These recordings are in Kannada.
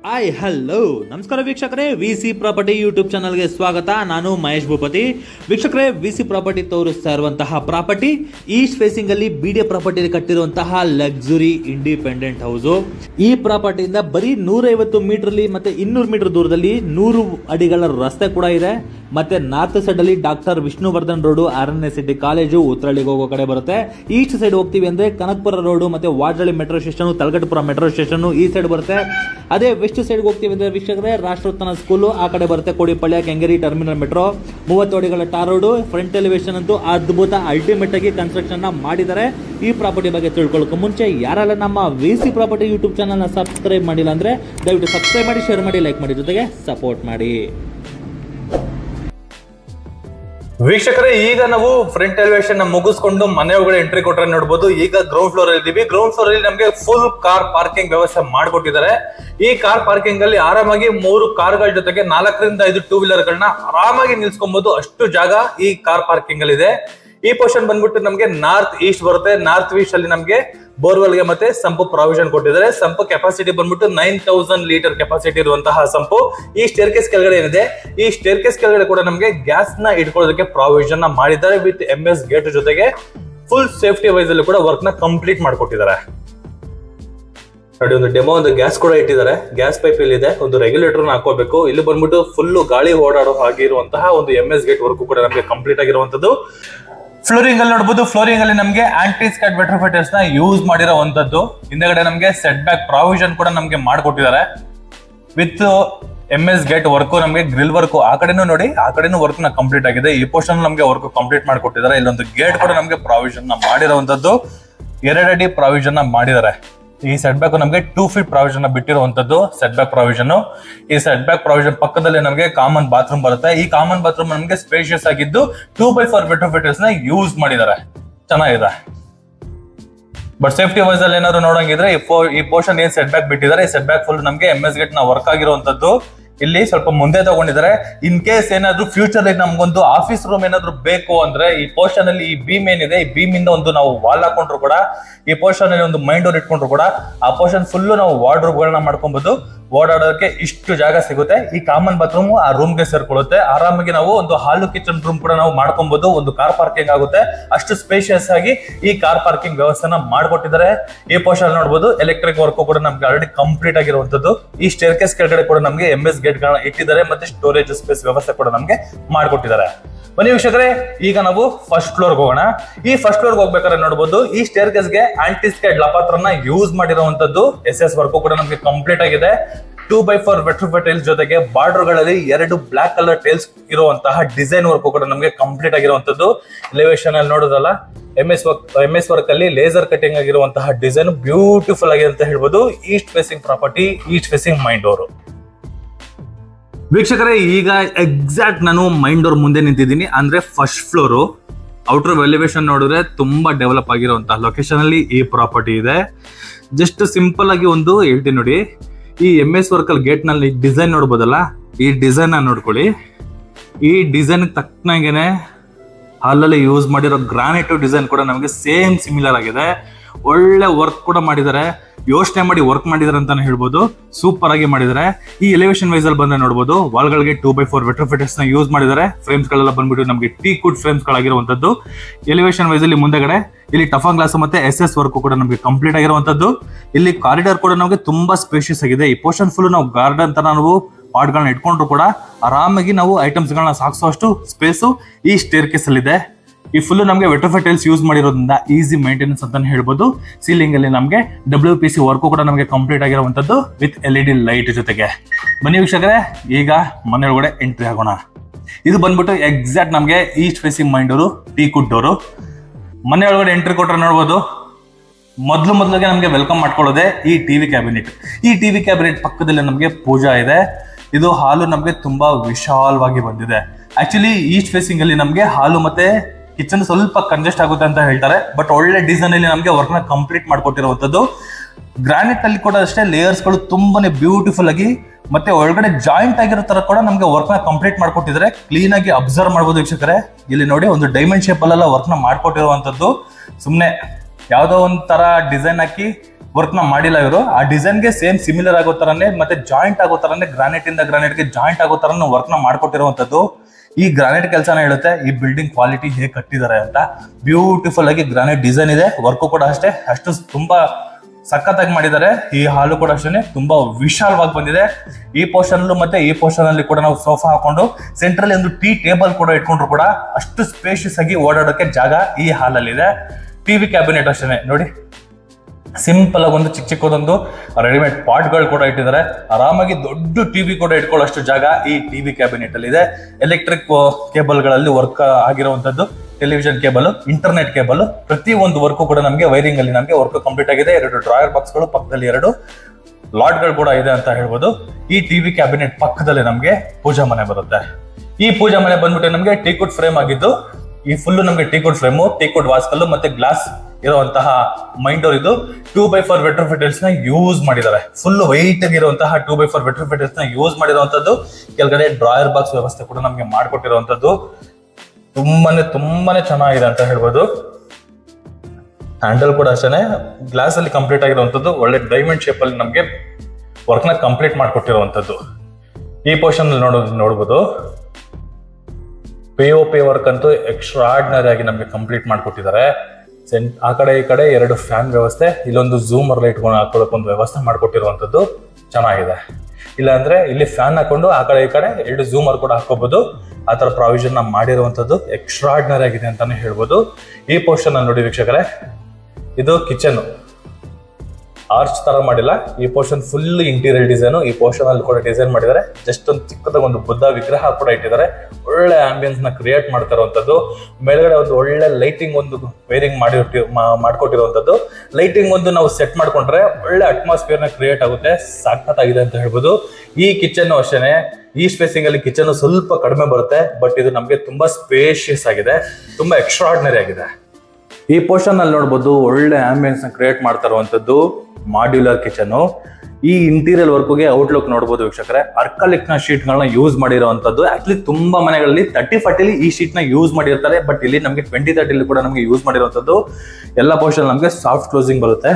ಹಾಯ್ ಹಲೋ ನಮಸ್ಕಾರ ವೀಕ್ಷಕರೇ ವಿ ಸಿ ಪ್ರಾಪರ್ಟಿ ಯೂಟ್ಯೂಬ್ ಚಾನಲ್ಗೆ ಸ್ವಾಗತ ನಾನು ಮಹೇಶ್ ಭೂಪತಿ ವೀಕ್ಷಕರೇ ವಿ ಸಿ ಪ್ರಾಪರ್ಟಿ ತೋರಿಸ್ತಾ ಇರುವಂತಹ ಪ್ರಾಪರ್ಟಿ ಈಸ್ಟ್ ಫೇಸಿಂಗ್ ಅಲ್ಲಿ ಬಿ ಡಿ ಪ್ರಾಪರ್ಟಿ ಕಟ್ಟಿರುವಂತಹ ಲಕ್ಸುರಿ ಇಂಡಿಪೆಂಡೆಂಟ್ ಹೌಸು ಈ ಪ್ರಾಪರ್ಟಿಯಿಂದ ಬರೀ ನೂರೈವತ್ತು ಮೀಟರ್ಲಿ ಮತ್ತೆ ಇನ್ನೂರು ಮೀಟರ್ ದೂರದಲ್ಲಿ ನೂರು ಅಡಿಗಳ ರಸ್ತೆ ಕೂಡ ಇದೆ ಮತ್ತೆ ನಾರ್ತ್ ಸೈಡ್ ಅಲ್ಲಿ doctor Vishnuvardhan road R N S T college ಉತ್ತರಳ್ಳಿಗೆ ಹೋಗೋ ಕಡೆ ಬರುತ್ತೆ ಈಸ್ಟ್ ಸೈಡ್ ಹೋಗ್ತೀವಿ ಅಂದ್ರೆ ಕನಕಪುರ ರೋಡ್ ಮತ್ತೆ Vajalli metro station Talaghattapura metro station ಈ ಸೈಡ್ ಬರುತ್ತೆ ಅದೇ ವೆಸ್ಟ್ ಸೈಡ್ ಹೋಗ್ತೀವಿ ಅಂದ್ರೆ ವೀಕ್ಷಕರೇ ರಾಷ್ಟ್ರೋತ್ತನ ಸ್ಕೂಲು ಆ ಕಡೆ ಬರುತ್ತೆ ಕೋಡಿಪಳ್ಯ ಕೆಂಗೇರಿ ಟರ್ಮಿನಲ್ ಮೆಟ್ರೋ ಮೂವತ್ತು ಅಡಿಗಳ ಟಾರ್ ರೋಡ್ ಫ್ರಂಟ್ ಎಲಿವೇಶನ್ ಅಂತೂ ಅದ್ಭುತ ಅಲ್ಟಿಮೇಟ್ ಆಗಿ ಕನ್ಸ್ಟ್ರಕ್ಷನ್ ಮಾಡಿದ್ದಾರೆ ಈ ಪ್ರಾಪರ್ಟಿ ಬಗ್ಗೆ ತಿಳ್ಕೊಳ್ಳೋಕೆ ಮುಂಚೆ ಯಾರೆಲ್ಲ ನಮ್ಮ ವಿ ಸಿ ಪ್ರಾಪರ್ಟಿ ಯೂಟ್ಯೂಬ್ ಚಾನಲ್ನ ಸಬ್ಸ್ಕ್ರೈಬ್ ಮಾಡಿಲ್ಲ ಅಂದ್ರೆ ದಯವಿಟ್ಟು ಸಬ್ಸ್ಕ್ರೈಬ್ ಮಾಡಿ ಶೇರ್ ಮಾಡಿ ಲೈಕ್ ಮಾಡಿ ಜೊತೆಗೆ ಸಪೋರ್ಟ್ ಮಾಡಿ ವೀಕ್ಷಕರೇ ಈಗ ನಾವು ಫ್ರಂಟ್ ಎಲಿವೇಶನ್ ಮುಗಿಸ್ಕೊಂಡು ಮನೆ ಒಳಗಡೆ ಎಂಟ್ರಿ ಕೊಟ್ರೆ ನೋಡಬಹುದು ಈಗ ಗ್ರೌಂಡ್ ಫ್ಲೋರ್ ಇದ್ದೀವಿ ಗ್ರೌಂಡ್ ಫ್ಲೋರ್ ಅಲ್ಲಿ ನಮಗೆ ಫುಲ್ ಕಾರ್ ಪಾರ್ಕಿಂಗ್ ವ್ಯವಸ್ಥೆ ಮಾಡಿಕೊಟ್ಟಿದ್ದಾರೆ ಈ ಕಾರ್ ಪಾರ್ಕಿಂಗ್ ಅಲ್ಲಿ ಆರಾಮಾಗಿ ಮೂರು ಕಾರ್ಗಳ ಜೊತೆಗೆ ನಾಲ್ಕರಿಂದ ಐದು ಟೂ ವೀಲರ್ ಗಳನ್ನ ಆರಾಮಾಗಿ ನಿಲ್ಸ್ಕೊಬಹುದು ಅಷ್ಟು ಜಾಗ ಈ ಕಾರ್ ಪಾರ್ಕಿಂಗ್ ಅಲ್ಲಿ ಇದೆ ಈ ಪೋರ್ಷನ್ ಬಂದ್ಬಿಟ್ಟು ನಮಗೆ ನಾರ್ತ್ ಈಸ್ಟ್ ಬರುತ್ತೆ ನಾರ್ತ್ ಈಸ್ಟ್ ಅಲ್ಲಿ ನಮಗೆ ಬೋರ್ವೆಲ್ ಗೆ ಮತ್ತೆ ಸಂಪು ಪ್ರಾವಿಷನ್ ಕೊಟ್ಟಿದ್ದಾರೆ ಸಂಪು ಕೆಪಾಸಿಟಿ ಬಂದ್ಬಿಟ್ಟು ನೈನ್ ತೌಸಂಡ್ ಲೀಟರ್ ಕೆಪಾಸಿಟಿ ಇರುವಂತಹ ಸಂಪು ಈ ಸ್ಟೇರ್ ಕೇಸ್ ಕೆಳಗಡೆ ಏನಿದೆ ಈ ಸ್ಟೇರ್ ಕೇಸ್ ಕೆಳಗಡೆ ಕೂಡ ನಮಗೆ ಗ್ಯಾಸ್ ನ ಇಟ್ಕೊಳ್ಳೋದಕ್ಕೆ ಪ್ರಾವಿಷನ್ ನ ಮಾಡಿದ್ದಾರೆ ವಿತ್ ಎಂ ಎಸ್ ಗೇಟ್ ಜೊತೆಗೆ ಫುಲ್ ಸೇಫ್ಟಿ ವೈಸ್ ಅಲ್ಲಿ ಕೂಡ ವರ್ಕ್ ನ ಕಂಪ್ಲೀಟ್ ಮಾಡ್ಕೊಟ್ಟಿದ್ದಾರೆ ನೋಡಿ ಒಂದು ಡೆಮೋ ಒಂದು ಗ್ಯಾಸ್ ಕೂಡ ಇಟ್ಟಿದ್ದಾರೆ ಗ್ಯಾಸ್ ಪೈಪ್ ಇಲ್ಲಿ ಇದೆ ಒಂದು ರೆಗ್ಯುಲೇಟರ್ ಹಾಕೋಬೇಕು ಇಲ್ಲಿ ಬಂದ್ಬಿಟ್ಟು ಫುಲ್ ಗಾಳಿ ಓಡಾಡೋ ಆಗಿರುವಂತಹ ಒಂದು ಎಂ ಎಸ್ ಗೇಟ್ ವರ್ಕ್ ಕೂಡ ನಮಗೆ ಕಂಪ್ಲೀಟ್ ಆಗಿರುವಂತದ್ದು ಫ್ಲೋರಿಂಗ್ ಅಲ್ಲಿ ನೋಡಬಹುದು ಫ್ಲೋರಿಂಗ್ ಅಲ್ಲಿ ನಮಗೆ ಆಂಟಿ ಸ್ಕಟ್ ವೆಟ್ರೋಫೈಟರ್ಸ್ ನ ಯೂಸ್ ಮಾಡಿರೋವಂಥದ್ದು ಹಿಂದೆಗಡೆ ನಮಗೆ ಸೆಟ್ ಬ್ಯಾಕ್ ಪ್ರಾವಿಷನ್ ಕೂಡ ನಮಗೆ ಮಾಡಿಕೊಟ್ಟಿದ್ದಾರೆ with M S gate work ನಮಗೆ ಗ್ರಿಲ್ ವರ್ಕ್ ಆ ಕಡೆನೂ ನೋಡಿ ಆ ಕಡೆನೂ ವರ್ಕ್ ನ ಕಂಪ್ಲೀಟ್ ಆಗಿದೆ ಈ ಪೋರ್ಷನ್ ನಮಗೆ ವರ್ಕ್ ಕಂಪ್ಲೀಟ್ ಮಾಡಿಕೊಟ್ಟಿದ್ದಾರೆ ಇಲ್ಲೊಂದು ಗೇಟ್ ಕೂಡ ನಮಗೆ ಪ್ರಾವಿಷನ್ ನ ಮಾಡಿರುವಂತದ್ದು ಎರಡಡಿ ಪ್ರಾವಿಷನ್ ನ ಮಾಡಿದ್ದಾರೆ ಈ ಸೆಟ್ ಬ್ಯಾಕ್ ನಮಗೆ ಟೂ ಫೀಟ್ ಪ್ರಾವಿಷನ್ ಬಿಟ್ಟಿರುವಂತದ್ದು ಸೆಟ್ ಬ್ಯಾಕ್ ಪ್ರಾವಿಷನ್ ಈ ಸೆಟ್ ಬ್ಯಾಕ್ ಪ್ರಾವಿಷನ್ ಪಕ್ಕದಲ್ಲಿ ನಮಗೆ ಕಾಮನ್ ಬಾತ್ರೂಮ್ ಬರುತ್ತೆ ಈ ಕಾಮನ್ ಬಾತ್ರೂಮ್ ನಮಗೆ ಸ್ಪೇಷಿಯಸ್ ಆಗಿದ್ದು ಟೂ ಬೈ ಫೋರ್ ವೆಟ್ರೋಫಿಟರ್ಸ್ ನ ಯೂಸ್ ಮಾಡಿದ್ದಾರೆ ಚೆನ್ನಾಗಿದೆ ಬಟ್ ಸೇಫ್ಟಿ ವೈಸ್ ಅಲ್ಲಿ ಏನಾದ್ರು ನೋಡಂಗಿದ್ರೆ ಈ ಪೋ- ಈ ಪೋರ್ಷನ್ ಏನ್ ಸೆಟ್ ಬ್ಯಾಕ್ ಬಿಟ್ಟಿದ್ದಾರೆ ಈ ಸೆಟ್ ಬ್ಯಾಕ್ ಫುಲ್ ನಮಗೆ ಎಂ ಎಸ್ ಗೇಟ್ ನ ವರ್ಕ್ ಆಗಿರುವಂತದ್ದು ಇಲ್ಲಿ ಸ್ವಲ್ಪ ಮುಂದೆ ತಗೊಂಡಿದ್ದಾರೆ ಇನ್ ಕೇಸ್ ಏನಾದ್ರು ಫ್ಯೂಚರ್ ನಮ್ಗೊಂದು ಆಫೀಸ್ ರೂಮ್ ಏನಾದ್ರು ಬೇಕು ಅಂದ್ರೆ ಈ ಪೋರ್ಷನ್ ಅಲ್ಲಿ ಈ ಬೀಮ್ ಏನಿದೆ ಈ ಬೀಮ್ ಇಂದ ಒಂದು ನಾವು ವಾಲ್ ಹಾಕೊಂಡ್ರು ಕೂಡ ಈ ಪೋರ್ಷನ್ ಅಲ್ಲಿ ಒಂದು ಮೈಂಡ್ ಡೋರ್ ಇಟ್ಕೊಂಡ್ರು ಕೂಡ ಆ ಪೋರ್ಷನ್ ಫುಲ್ ನಾವು ವಾರ್ಡ್ರೋಬ್ ಗಳನ್ನ ಮಾಡ್ಕೊಬಹುದು ಓಡಾಡೋದಕ್ಕೆ ಇಷ್ಟು ಜಾಗ ಸಿಗುತ್ತೆ ಈ ಕಾಮನ್ ಬಾತ್ರೂಮ್ ಆ ರೂಮ್ ಗೆ ಸೇರ್ಕೊಳ್ಳುತ್ತೆ ಆರಾಮಾಗಿ ನಾವು ಒಂದು ಹಾಲು ಕಿಚನ್ ರೂಮ್ ಕೂಡ ನಾವು ಮಾಡ್ಕೊಬಹುದು ಒಂದು ಕಾರ್ ಪಾರ್ಕಿಂಗ್ ಆಗುತ್ತೆ ಅಷ್ಟು ಸ್ಪೇಷಿಯಸ್ ಆಗಿ ಈ ಕಾರ್ ಪಾರ್ಕಿಂಗ್ ವ್ಯವಸ್ಥೆನ ಮಾಡ್ಕೊಟ್ಟಿದ್ದಾರೆ ಈ ಪೋರ್ಷನ್ ನೋಡಬಹುದು ಎಲೆಕ್ಟ್ರಿಕ್ ವರ್ಕ್ ಕೂಡ ನಮ್ಗೆ ಆಲ್ರೆಡಿ ಕಂಪ್ಲೀಟ್ ಆಗಿರುವಂತದ್ದು ಈ ಸ್ಟೇರ್ ಕೇಸ್ ಕೆಳಗಡೆ ಕೂಡ ನಮಗೆ ಎಂ ಎಸ್ ಗೇಟ್ ಗಳನ್ನ ಇಟ್ಟಿದ್ದಾರೆ ಮತ್ತೆ ಸ್ಟೋರೇಜ್ ಸ್ಪೇಸ್ ವ್ಯವಸ್ಥೆ ಕೂಡ ನಮಗೆ ಮಾಡ್ಕೊಟ್ಟಿದ್ದಾರೆ ಬನ್ನಿ ವೀಕ್ಷಕರೇ ಈಗ ನಾವು ಫಸ್ಟ್ ಫ್ಲೋರ್ ಹೋಗೋಣ ಈ ಫಸ್ಟ್ ಫ್ಲೋರ್ ಹೋಗ್ಬೇಕಾದ್ರೆ ನೋಡಬಹುದು ಈ ಸ್ಟೇರ್ ಗೆ ಆಂಟಿ ಸ್ಕೈಡ್ ಲಪಾತ್ರನ ಯೂಸ್ ಮಾಡಿರುವಂತದ್ದು ಎಸ್ ಎಸ್ ವರ್ಕ್ ಕೂಡ ನಮಗೆ ಕಂಪ್ಲೀಟ್ ಆಗಿದೆ two by four vitrified tiles ಜೊತೆಗೆ ಬಾರ್ಡರ್ ಗಳಲ್ಲಿ ಎರಡು ಬ್ಲಾಕ್ ಕಲರ್ ಟೈಲ್ಸ್ ಇರುವಂತಹ ಡಿಸೈನ್ ವರ್ಕ್ ಕೂಡ ನಮಗೆ ಕಂಪ್ಲೀಟ್ ಆಗಿರುವಂತದ್ದು ಎಲಿವೇಶನ್ ಅಲ್ಲಿ ನೋಡೋದಲ್ಲ M S work M S work ಅಲ್ಲಿ ಲೇಸರ್ ಕಟಿಂಗ್ ಆಗಿರುವಂತಹ ಡಿಸೈನ್ ಬ್ಯೂಟಿಫುಲ್ ಆಗಿದೆ ಅಂತ ಹೇಳ್ಬೋದು east facing property east facing mind ಅವರು ವೀಕ್ಷಕರೇ ಈಗ ಎಕ್ಸಾಕ್ಟ್ ನಾನು ಮೈಂಡ್ ಡೋರ್ ಮುಂದೆ ನಿಂತಿದ್ದೀನಿ ಅಂದ್ರೆ ಫಸ್ಟ್ ಫ್ಲೋರು ಔಟರ್ ಎಲಿವೇಶನ್ ನೋಡಿದ್ರೆ ತುಂಬಾ ಡೆವಲಪ್ ಆಗಿರುವಂತಹ ಲೊಕೇಶನ್ ಅಲ್ಲಿ ಈ ಪ್ರಾಪರ್ಟಿ ಇದೆ ಜಸ್ಟ್ ಸಿಂಪಲ್ ಆಗಿ ಒಂದು ಹೇಳ್ತೀನಿ ನೋಡಿ ಈ ಎಂ ಎಸ್ ವರ್ಕ್ ಅಲ್ಲಿ ಗೇಟ್ ನಲ್ಲಿ ಡಿಸೈನ್ ನೋಡ್ಬೋದಲ್ಲ ಈ ಡಿಸೈನ್ ನೋಡ್ಕೊಳ್ಳಿ ಈ ಡಿಸೈನ್ ತಕ್ಕನಾಗೇನೆ ಹಾಲಲ್ಲಿ ಯೂಸ್ ಮಾಡಿರೋ ಗ್ರಾನೈಟ್ ಡಿಸೈನ್ ಕೂಡ ನಮಗೆ ಸೇಮ್ ಸಿಮಿಲರ್ ಆಗಿದೆ ಒಳ್ಳೆ ವರ್ಕ್ ಕೂಡ ಮಾಡಿದ್ದಾರೆ ಯೋಚನೆ ಮಾಡಿ ವರ್ಕ್ ಮಾಡಿದ್ದಾರೆ ಅಂತಾನೆ ಹೇಳ್ಬೋದು ಸೂಪರ್ ಆಗಿ ಮಾಡಿದ್ದಾರೆ ಈ ಎಲಿವೇಶನ್ ವೈಸ್ ಅಲ್ಲಿ ಬಂದ್ರೆ ನೋಡಬಹುದು ವಾಲ್ಗಳಿಗೆ ಟೂ ಬೈ ಫೋರ್ ವೆಟ್ರೋಫಿಟರ್ಸ್ ನ ಯೂಸ್ ಮಾಡಿದ್ದಾರೆ ಫ್ರೇಮ್ಸ್ ಗಳೆಲ್ಲ ಬಂದ್ಬಿಟ್ಟು ನಮಗೆ ಟೀ ಕುಡ್ ಫ್ರೇಮ್ಸ್ ಗಳಾಗಿರುವಂತದ್ದು ಎಲಿವೇಶನ್ ವೈಸ್ ಅಲ್ಲಿ ಮುಂದೆಗಡೆ ಇಲ್ಲಿ ಟಫನ್ ಗ್ಲಾಸ್ ಮತ್ತೆ ಎಸ್ ಎಸ್ ವರ್ಕ್ ಕೂಡ ನಮಗೆ ಕಂಪ್ಲೀಟ್ ಆಗಿರುವಂತದ್ದು ಇಲ್ಲಿ ಕಾರಿಡಾರ್ ಕೂಡ ನಮಗೆ ತುಂಬಾ ಸ್ಪೇಷಿಯಸ್ ಆಗಿದೆ ಈ ಪೋರ್ಷನ್ ಫುಲ್ ನಾವು ಗಾರ್ಡನ್ ತರ ನಾವು ಪಾಟ್ಗಳನ್ನ ಇಟ್ಕೊಂಡ್ರು ಕೂಡ ಆರಾಮಾಗಿ ನಾವು ಐಟಮ್ಸ್ ಗಳನ್ನ ಸಾಗಿಸುವಷ್ಟು ಸ್ಪೇಸು ಈ ಸ್ಟೇರ್ ಕೇಸ್ ಅಲ್ಲಿ ಇದೆ ಈ ಫುಲ್ ನಮಗೆ ವೆಟ್ರೋಫೈ ಟೈಲ್ಸ್ ಯೂಸ್ ಮಾಡಿರೋದ್ರಿಂದ ಈಸಿ ಮೇಂಟೆನೆನ್ಸ್ ಅಂತಾನೆ ಹೇಳ್ಬೋದು ಸೀಲಿಂಗ್ ಅಲ್ಲಿ ನಮಗೆ ಡಬ್ಲ್ಯೂ ಪಿ ಸಿ ವರ್ಕು ಕೂಡ ನಮಗೆ ಕಂಪ್ಲೀಟ್ ಆಗಿರುವಂತದ್ದು with L E D light ಜೊತೆಗೆ ಬನ್ನಿ ವೀಕ್ಷಕರೇ ಈಗ ಮನೆ ಒಳಗಡೆ ಎಂಟ್ರಿ ಆಗೋಣ ಇದು ಬಂದ್ಬಿಟ್ಟು ಎಕ್ಸಾಕ್ಟ್ ನಮಗೆ ಈಸ್ಟ್ ಫೇಸಿಂಗ್ ಮೈಂಡ್ ಅವರು ಟೀ ಕುಡ್ ಡೋರು ಮನೆ ಒಳಗಡೆ ಎಂಟ್ರಿ ಕೊಟ್ರೆ ನೋಡ್ಬೋದು ಮೊದಲು ಮೊದಲಿಗೆ ನಮಗೆ ವೆಲ್ಕಮ್ ಮಾಡ್ಕೊಳ್ಳೋದೆ ಈ ಟಿವಿ ಕ್ಯಾಬಿನೆಟ್ ಈ ಟಿವಿ ಕ್ಯಾಬಿನೆಟ್ ಪಕ್ಕದಲ್ಲಿ ನಮಗೆ ಪೂಜಾ ಇದೆ ಇದು ಹಾಲು ನಮಗೆ ತುಂಬಾ ವಿಶಾಲವಾಗಿ ಬಂದಿದೆ ಆಕ್ಚುಲಿ ಈಸ್ಟ್ ಫೇಸಿಂಗ್ ಅಲ್ಲಿ ನಮಗೆ ಹಾಲು ಮತ್ತೆ ಕಿಚನ್ ಸ್ವಲ್ಪ ಕಂಜೆಸ್ಟ್ ಆಗುತ್ತೆ ಅಂತ ಹೇಳ್ತಾರೆ ಬಟ್ ಒಳ್ಳೆ ಡಿಸೈನ್ ಅಲ್ಲಿ ನಮಗೆ ವರ್ಕ್ ನ ಕಂಪ್ಲೀಟ್ ಮಾಡ್ಕೊಟ್ಟಿರುವಂತದ್ದು ಗ್ರಾನೈಟ್ ಅಲ್ಲಿ ಕೂಡ ಅಷ್ಟೇ ಲೇಯರ್ಸ್ ಗಳು ತುಂಬಾನೇ ಬ್ಯೂಟಿಫುಲ್ ಆಗಿ ಮತ್ತೆ ಒಳಗಡೆ ಜಾಯಿಂಟ್ ಆಗಿರೋ ತರ ಕೂಡ ನಮಗೆ ವರ್ಕ್ ನ ಕಂಪ್ಲೀಟ್ ಮಾಡ್ಕೊಟ್ಟಿದ್ದಾರೆ ಕ್ಲೀನ್ ಆಗಿ ಅಬ್ಸರ್ವ್ ಮಾಡ್ಬೋದು ವೀಕ್ಷಕರೇ ಇಲ್ಲಿ ನೋಡಿ ಒಂದು ಡೈಮಂಡ್ ಶೇಪ್ ಅಲ್ಲೆಲ್ಲ ವರ್ಕ್ ನ ಮಾಡ್ಕೊಟ್ಟಿರುವಂತದ್ದು ಸುಮ್ನೆ ಯಾವ್ದೋ ಒಂದ್ ತರ ಡಿಸೈನ್ ಹಾಕಿ ವರ್ಕ್ ನ ಮಾಡಿಲ್ಲ ಇವರು ಆ ಡಿಸೈನ್ ಗೆ ಸೇಮ್ ಸಿಮಿಲರ್ ಆಗೋ ತರನೇ ಮತ್ತೆ ಜಾಯಿಂಟ್ ಆಗೋ ತರನೇ ಗ್ರಾನೈಟ್ ಇಂದ ಗ್ರಾನೈಟ್ ಗೆ ಜಾಯಿಂಟ್ ಆಗೋ ತರ ವರ್ಕ್ ನ ಮಾಡ್ಕೊಟ್ಟಿರುವಂತದ್ದು ಈ ಗ್ರಾನೈಟ್ ಕೆಲಸನ ಹೇಳುತ್ತೆ ಈ ಬಿಲ್ಡಿಂಗ್ ಕ್ವಾಲಿಟಿ ಹೇಗೆ ಕಟ್ಟಿದ್ದಾರೆ ಅಂತ ಬ್ಯೂಟಿಫುಲ್ ಆಗಿ ಗ್ರಾನೈಟ್ ಡಿಸೈನ್ ಇದೆ ವರ್ಕು ಕೂಡ ಅಷ್ಟೇ ಅಷ್ಟು ತುಂಬಾ ಸಖತ್ತಾಗಿ ಮಾಡಿದ್ದಾರೆ ಈ ಹಾಲು ಕೂಡ ಅಷ್ಟೇ ತುಂಬಾ ವಿಶಾಲವಾಗಿ ಬಂದಿದೆ ಈ ಪೋರ್ಷನ್ ಮತ್ತೆ ಈ ಪೋರ್ಷನ್ ಅಲ್ಲಿ ಕೂಡ ನಾವು ಸೋಫಾ ಹಾಕೊಂಡು ಸೆಂಟ್ರಲ್ಲಿ ಒಂದು ಟೀ ಟೇಬಲ್ ಕೂಡ ಇಟ್ಕೊಂಡ್ರು ಕೂಡ ಅಷ್ಟು ಸ್ಪೇಷಿಯಸ್ ಆಗಿ ಓಡಾಡೋಕೆ ಜಾಗ ಈ ಹಾಲಲ್ಲಿದೆ ಟಿವಿ ಕ್ಯಾಬಿನೆಟ್ ಅಷ್ಟೇ ನೋಡಿ ಸಿಂಪಲ್ ಆಗಿ ಒಂದು ಚಿಕ್ಕ ಚಿಕ್ಕದೊಂದು ರೆಡಿಮೇಡ್ ಪಾಟ್ಗಳು ಕೂಡ ಇಟ್ಟಿದ್ದಾರೆ ಆರಾಮಾಗಿ ದೊಡ್ಡ ಟಿವಿ ಕೂಡ ಇಟ್ಕೊಳ್ಳೋಷ್ಟು ಜಾಗ ಈ ಟಿವಿ ಕ್ಯಾಬಿನೆಟ್ ಅಲ್ಲಿ ಇದೆ ಎಲೆಕ್ಟ್ರಿಕ್ ಕೇಬಲ್ಗಳಲ್ಲಿ ವರ್ಕ್ ಆಗಿರುವಂತದ್ದು ಟೆಲಿವಿಷನ್ ಕೇಬಲ್ ಇಂಟರ್ನೆಟ್ ಕೇಬಲ್ ಪ್ರತಿ ಒಂದು ವರ್ಕು ಕೂಡ ನಮಗೆ ವೈರಿಂಗ್ ಅಲ್ಲಿ ನಮಗೆ ವರ್ಕ್ ಕಂಪ್ಲೀಟ್ ಆಗಿದೆ ಎರಡು ಡ್ರಾಯರ್ ಬಾಕ್ಸ್ಗಳು ಪಕ್ಕದಲ್ಲಿ ಎರಡು ಲಾಟ್ಗಳು ಕೂಡ ಇದೆ ಅಂತ ಹೇಳ್ಬೋದು ಈ ಟಿವಿ ಕ್ಯಾಬಿನೆಟ್ ಪಕ್ಕದಲ್ಲಿ ನಮಗೆ ಪೂಜಾ ಮನೆ ಬರುತ್ತೆ ಈ ಪೂಜಾ ಮನೆ ಬಂದ್ಬಿಟ್ಟು ನಮಗೆ ಟೀಕುಡ್ ಫ್ರೇಮ್ ಆಗಿದ್ದು ಈ ಫುಲ್ ನಮಗೆ ಟೀಕುಡ್ ಫ್ರೇಮು ಟೀಕುಡ್ ವಾಸ್ಕಲ್ಲು ಮತ್ತೆ ಗ್ಲಾಸ್ ಇರುವಂತಹ ಮೈಂಡೋರ್ ಇದು ಟೂ ಬೈ ಫೋರ್ ವೆಟ್ರೋಫಿಟರ್ಸ್ ನ ಯೂಸ್ ಮಾಡಿದ್ದಾರೆ ಫುಲ್ ವೈಟ್ ಆಗಿರುವಂತಹ ಟೂ ಬೈ ಫೋರ್ ವೆಟ್ರೋಫಿಟರ್ಸ್ ನ ಯೂಸ್ ಮಾಡಿರುವಂತದ್ದು ಕೆಳಗಡೆ ಡ್ರಾಯರ್ ಬಾಕ್ಸ್ ವ್ಯವಸ್ಥೆ ಕೂಡ ನಮಗೆ ಮಾಡಿಕೊಟ್ಟಿರುವಂತದ್ದು ತುಂಬಾನೇ ತುಂಬಾನೇ ಚೆನ್ನಾಗಿದೆ ಅಂತ ಹೇಳ್ಬೋದು ಹ್ಯಾಂಡಲ್ ಕೂಡ ಅಷ್ಟೇ ಗ್ಲಾಸ್ ಅಲ್ಲಿ ಕಂಪ್ಲೀಟ್ ಆಗಿರುವಂತದ್ದು ಒಳ್ಳೆ ಡೈಮಂಡ್ ಶೇಪ್ ಅಲ್ಲಿ ನಮಗೆ ವರ್ಕ್ ನ ಕಂಪ್ಲೀಟ್ ಮಾಡಿಕೊಟ್ಟಿರುವಂತದ್ದು ಈ ಪೋರ್ಷನ್ ಅಲ್ಲಿ ನೋಡೋದು ನೋಡ್ಬೋದು ಪಿ ಒ ಪಿ ವರ್ಕ್ ಅಂತೂ ಎಕ್ಸ್ಟ್ರಾರ್ಡಿನರಿ ಆಗಿ ನಮಗೆ ಕಂಪ್ಲೀಟ್ ಮಾಡಿಕೊಟ್ಟಿದ್ದಾರೆ ಸೆಂಟ್ ಆ ಕಡೆ ಈ ಕಡೆ ಎರಡು ಫ್ಯಾನ್ ವ್ಯವಸ್ಥೆ ಇಲ್ಲೊಂದು ಝೂಮರ್ ಲೈಟ್ ಹಾಕೊಳ್ಳೋಕೆ ಒಂದು ವ್ಯವಸ್ಥೆ ಮಾಡಿಕೊಟ್ಟಿರುವಂತದ್ದು ಚೆನ್ನಾಗಿದೆ ಇಲ್ಲ ಅಂದ್ರೆ ಇಲ್ಲಿ ಫ್ಯಾನ್ ಹಾಕೊಂಡು ಆ ಕಡೆ ಈ ಕಡೆ ಎರಡು ಝೂಮರ್ ಕೂಡ ಹಾಕೋಬಹುದು ಆ ತರ ಪ್ರಾವಿಷನ್ ಮಾಡಿರುವಂತದ್ದು ಎಕ್ಸ್ಟ್ರಾರ್ಡಿನರಿ ಆಗಿದೆ ಅಂತಾನೆ ಹೇಳ್ಬೋದು ಈ ಪೋರ್ಷನ್ ಅಲ್ಲಿ ನೋಡಿ ವೀಕ್ಷಕರೇ ಇದು ಕಿಚನ್ ಆರ್ಚ್ ತರ ಮಾಡಿಲ್ಲ ಈ ಪೋರ್ಷನ್ ಫುಲ್ ಇಂಟೀರಿಯರ್ ಡಿಸೈನ್ ಈ ಪೋರ್ಷನ್ ಅಲ್ಲಿ ಕೂಡ ಡಿಸೈನ್ ಮಾಡಿದ್ದಾರೆ ಜಸ್ಟ್ ಒಂದು ಚಿಕ್ಕದಾಗ ಒಂದು ಬುದ್ಧ ವಿಗ್ರಹ ಕೂಡ ಇಟ್ಟಿದ್ದಾರೆ ಒಳ್ಳೆ ಆಂಬಿಯನ್ಸ್ ನ ಕ್ರಿಯೇಟ್ ಮಾಡ್ತಾ ಇರುವಂತದ್ದು ಮೇಲ್ಗಡೆ ಒಂದು ಒಳ್ಳೆ ಲೈಟಿಂಗ್ ಒಂದು ವೈರಿಂಗ್ ಮಾಡಿ ಮಾಡ್ಕೊಟ್ಟಿರುವಂತದ್ದು ಲೈಟಿಂಗ್ ಒಂದು ನಾವು ಸೆಟ್ ಮಾಡ್ಕೊಂಡ್ರೆ ಒಳ್ಳೆ ಅಟ್ಮಾಸ್ಫಿಯರ್ ನ ಕ್ರಿಯೇಟ್ ಆಗುತ್ತೆ ಸಖತ್ತಾಗಿದೆ ಅಂತ ಹೇಳ್ಬೋದು ಈ ಕಿಚನ್ ಅಷ್ಟೇನೆ ಈ ಸ್ಪೇಸಿಂಗ್ ಅಲ್ಲಿ ಕಿಚನ್ ಸ್ವಲ್ಪ ಕಡಿಮೆ ಬರುತ್ತೆ ಬಟ್ ಇದು ನಮಗೆ ತುಂಬಾ ಸ್ಪೇಷಿಯಸ್ ಆಗಿದೆ ತುಂಬಾ ಎಕ್ಸ್ಟ್ರಾರ್ಡಿನರಿ ಆಗಿದೆ ಈ ಪೋರ್ಷನ್ ಅಲ್ಲಿ ನೋಡ್ಬೋದು ಒಳ್ಳೆ ಆಂಬಿಯನ್ಸ್ ನ ಕ್ರಿಯೇಟ್ ಮಾಡ್ತಾ ಇರುವಂತದ್ದು ಮಾಡ್ಯುಲರ್ ಕಿಚನ್ ಈ ಇಂಟೀರಿಯರ್ ವರ್ಕ್ಗೆ ಔಟ್ಲುಕ್ ನೋಡಬಹುದು ವೀಕ್ಷಕರೇ ಅರ್ಕಲಿಕ್ ನ ಶೀಟ್ ಗಳನ್ನ ಯೂಸ್ ಮಾಡಿರುವಂತದ್ದು ಆಕ್ಚುಲಿ ತುಂಬಾ ಮನೆಗಳಲ್ಲಿ ತರ್ಟಿ ಫಾರ್ಟಿಲಿ ಈ ಶೀಟ್ ನ ಯೂಸ್ ಮಾಡಿರ್ತಾರೆ ಬಟ್ ಇಲ್ಲಿ ನಮಗೆ ಟ್ವೆಂಟಿ ತರ್ಟಿಲಿ ಕೂಡ ನಮಗೆ ಯೂಸ್ ಮಾಡಿರುವಂತದ್ದು ಎಲ್ಲ ಪೋರ್ಷನ್ ನಮಗೆ ಸಾಫ್ಟ್ ಕ್ಲೋಸಿಂಗ್ ಬರುತ್ತೆ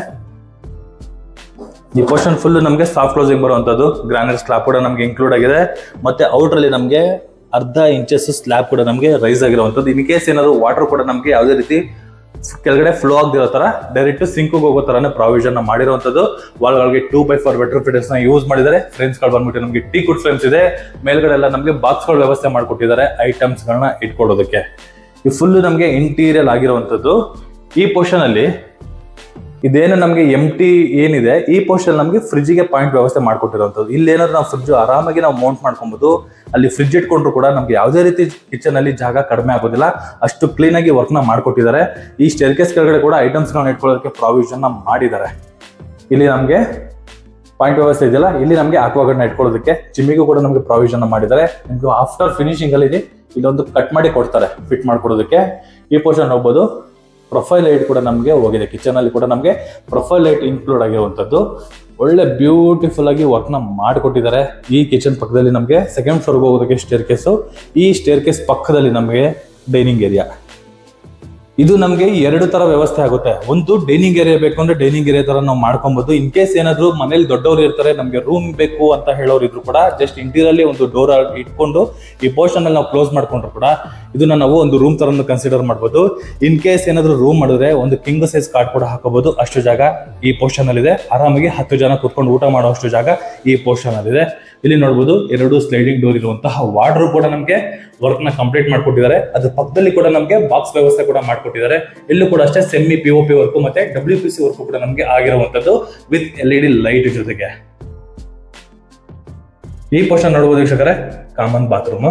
ಈ ಪೋರ್ಷನ್ ಫುಲ್ ನಮಗೆ ಸಾಫ್ಟ್ ಕ್ಲೋಸಿಂಗ್ ಬರುವಂತದ್ದು ಗ್ರಾನೈಟ್ ಸ್ಲಾಬ್ ಕೂಡ ನಮಗೆ ಇನ್ಕ್ಲೂಡ್ ಆಗಿದೆ ಮತ್ತೆ ಔಟರ್ ಅಲ್ಲಿ ನಮಗೆ ಅರ್ಧ ಇಂಚಸ್ ಸ್ಲ್ಯಾಬ್ ಕೂಡ ನಮಗೆ ರೈಸ್ ಆಗಿರುವಂತದ್ದು ಇನ್ ಕೇಸ್ ಏನಾದ್ರು ವಾಟರ್ ಕೂಡ ನಮಗೆ ಯಾವುದೇ ರೀತಿ ಕೆಳಗಡೆ ಫ್ಲೋ ಆಗದಿರೋ ತರ ಡೈರೆಕ್ಟ್ ಸಿಂಕ್ ಹೋಗೋ ತರನೇ ಪ್ರಾವಿಷನ್ ಮಾಡಿರುವಂತದ್ದು ವಾಲ್ಗಳಿಗೆ two by four vitrified tiles ನ ಯೂಸ್ ಮಾಡಿದ್ದಾರೆ ಫ್ರೇಮ್ಸ್ ಗಳು ಬಂದ್ಬಿಟ್ಟು ನಮಗೆ ಟೀ ಕುಡ್ ಫ್ರೇಮ್ಸ್ ಇದೆ ಮೇಲ್ಗಡೆ ಎಲ್ಲ ನಮಗೆ ಬಾಕ್ಸ್ ಗಳ ವ್ಯವಸ್ಥೆ ಮಾಡಿಕೊಟ್ಟಿದ್ದಾರೆ ಐಟಮ್ಸ್ ಗಳನ್ನ ಇಟ್ಕೊಳ್ಳೋದಕ್ಕೆ ಈ ಫುಲ್ ನಮಗೆ ಇಂಟೀರಿಯರ್ ಆಗಿರುವಂತದ್ದು ಈ ಪೋರ್ಷನ್ ಅಲ್ಲಿ ಇದೇನು ನಮಗೆ ಎಂ ಟಿ ಏನಿದೆ ಈ ಪೋರ್ಷನ್ ನಮಗೆ ಫ್ರಿಜ್ಗೆ ಪಾಯಿಂಟ್ ವ್ಯವಸ್ಥೆ ಮಾಡ್ಕೊಟ್ಟಿರುವಂಥದ್ದು ಇಲ್ಲಿ ಏನಾದ್ರು ನಾವು ಫ್ರಿಜ್ ಆರಾಮಾಗಿ ನಾವು ಮೌಂಟ್ ಮಾಡ್ಕೊಬಹುದು ಅಲ್ಲಿ ಫ್ರಿಜ್ ಇಟ್ಕೊಂಡ್ರು ಕೂಡ ನಮ್ಗೆ ಯಾವುದೇ ರೀತಿ ಕಿಚನ್ ಅಲ್ಲಿ ಜಾಗ ಕಡಿಮೆ ಆಗೋದಿಲ್ಲ ಅಷ್ಟು ಕ್ಲೀನ್ ಆಗಿ ವರ್ಕ್ ನ ಮಾಡ್ಕೊಟ್ಟಿದ್ದಾರೆ ಈ ಸ್ಟೇರ್ಕೇಸ್ ಕೆಳಗಡೆ ಕೂಡ ಐಟಮ್ಸ್ ಗಳನ್ನ ಇಟ್ಕೊಳ್ಳೋದಕ್ಕೆ ಪ್ರಾವಿಷನ್ ನ ಮಾಡಿದ್ದಾರೆ ಇಲ್ಲಿ ನಮಗೆ ಪಾಯಿಂಟ್ ವ್ಯವಸ್ಥೆ ಇದೆಯಲ್ಲ ಇಲ್ಲಿ ನಮಗೆ ಆಕ್ವಾಗಡ್ನ ಇಟ್ಕೊಳ್ಳೋದಕ್ಕೆ ಜಿಮ್ಮಿಗೂ ಕೂಡ ನಮಗೆ ಪ್ರಾವಿಷನ್ ಮಾಡಿದ್ದಾರೆ ನಿಮ್ಗೆ ಆಫ್ಟರ್ ಫಿನಿಶಿಂಗ್ ಅಲ್ಲಿ ಇದೆ ಇಲ್ಲೊಂದು ಕಟ್ ಮಾಡಿ ಕೊಡ್ತಾರೆ ಫಿಟ್ ಮಾಡ್ಕೊಡೋದಕ್ಕೆ ಈ ಪೋರ್ಷನ್ ಹೋಗ್ಬೋದು ಪ್ರೊಫೈಲ್ ಲೈಟ್ ಕೂಡ ನಮಗೆ ಹೋಗಿದೆ ಕಿಚನ್ ಅಲ್ಲಿ ಕೂಡ ನಮಗೆ ಪ್ರೊಫೈಲ್ ಲೈಟ್ ಇನ್ಕ್ಲೂಡ್ ಆಗಿರುವಂತದ್ದು ಒಳ್ಳೆ ಬ್ಯೂಟಿಫುಲ್ ಆಗಿ ವರ್ಕ್ ನ ಮಾಡಿಕೊಟ್ಟಿದ್ದಾರೆ ಈ ಕಿಚನ್ ಪಕ್ಕದಲ್ಲಿ ನಮಗೆ ಸೆಕೆಂಡ್ ಫ್ಲೋರ್ಗೆ ಹೋಗೋದಕ್ಕೆ ಸ್ಟೇರ್ ಕೇಸು ಈ ಸ್ಟೇರ್ ಕೇಸ್ ಪಕ್ಕದಲ್ಲಿ ನಮಗೆ ಡೈನಿಂಗ್ ಏರಿಯಾ ಇದು ನಮಗೆ ಎರಡು ತರ ವ್ಯವಸ್ಥೆ ಆಗುತ್ತೆ ಒಂದು ಡೈನಿಂಗ್ ಏರಿಯಾ ಬೇಕು ಅಂದ್ರೆ ಡೈನಿಂಗ್ ಏರಿಯಾ ತರ ನಾವು ಮಾಡ್ಕೊಬಹುದು ಇನ್ ಕೇಸ್ ಏನಾದ್ರು ಮನೇಲಿ ದೊಡ್ಡವರು ಇರ್ತಾರೆ ನಮಗೆ ರೂಮ್ ಬೇಕು ಅಂತ ಹೇಳೋರು ಇದ್ರು ಕೂಡ ಜಸ್ಟ್ ಇಂಟೀರಿಯರ್ಲಿ ಒಂದು ಡೋರ್ ಇಟ್ಕೊಂಡು ಈ ಪೋರ್ಷನ್ ಅಲ್ಲಿ ನಾವು ಕ್ಲೋಸ್ ಮಾಡ್ಕೊಂಡ್ರು ಕೂಡ ಇದನ್ನ ನಾವು ಒಂದು ರೂಮ್ ತರ ಕನ್ಸಿಡರ್ ಮಾಡ್ಬೋದು ಇನ್ ಕೇಸ್ ಏನಾದ್ರು ರೂಮ್ ಮಾಡಿದ್ರೆ ಒಂದು ಕಿಂಗ್ ಸೈಜ್ ಕಾರ್ಡ್ ಕೂಡ ಹಾಕೋಬಹುದು ಅಷ್ಟು ಜಾಗ ಈ ಪೋರ್ಷನ್ ಅಲ್ಲಿ ಇದೆ ಆರಾಮಾಗಿ ಹತ್ತು ಜನ ಕೂತ್ಕೊಂಡು ಊಟ ಮಾಡುವಷ್ಟು ಜಾಗ ಈ ಪೋರ್ಷನ್ ಅಲ್ಲಿ ಇದೆ ಇಲ್ಲಿ ನೋಡಬಹುದು ಎರಡು ಸ್ಲೈಡಿಂಗ್ ಡೋರ್ ಇರುವಂತಹ ವಾರ್ಡ್ರು ಕೂಡ ನಮಗೆ ವರ್ಕ್ ನ ಕಂಪ್ಲೀಟ್ ಮಾಡ್ಕೊಟ್ಟಿದ್ದಾರೆ ಅದ್ರ ಪಕ್ಕದಲ್ಲಿ ಕೂಡ ನಮಗೆ ಬಾಕ್ಸ್ ವ್ಯವಸ್ಥೆ ಕೂಡ ಮಾಡ್ಕೊಟ್ಟಿದ್ದಾರೆ ಇಲ್ಲೂ ಕೂಡ ಅಷ್ಟೇ semi P O P work ಮತ್ತೆ ಡಬ್ಲ್ಯೂ ಪಿ ಸಿ ವರ್ಕ್ ಕೂಡ ನಮಗೆ ಆಗಿರುವಂತದ್ದು with L E D light ಜೊತೆಗೆ ಈ ಪೋರ್ಷನ್ ನೋಡಬಹುದು ವೀಕ್ಷಕರೇ common bathroom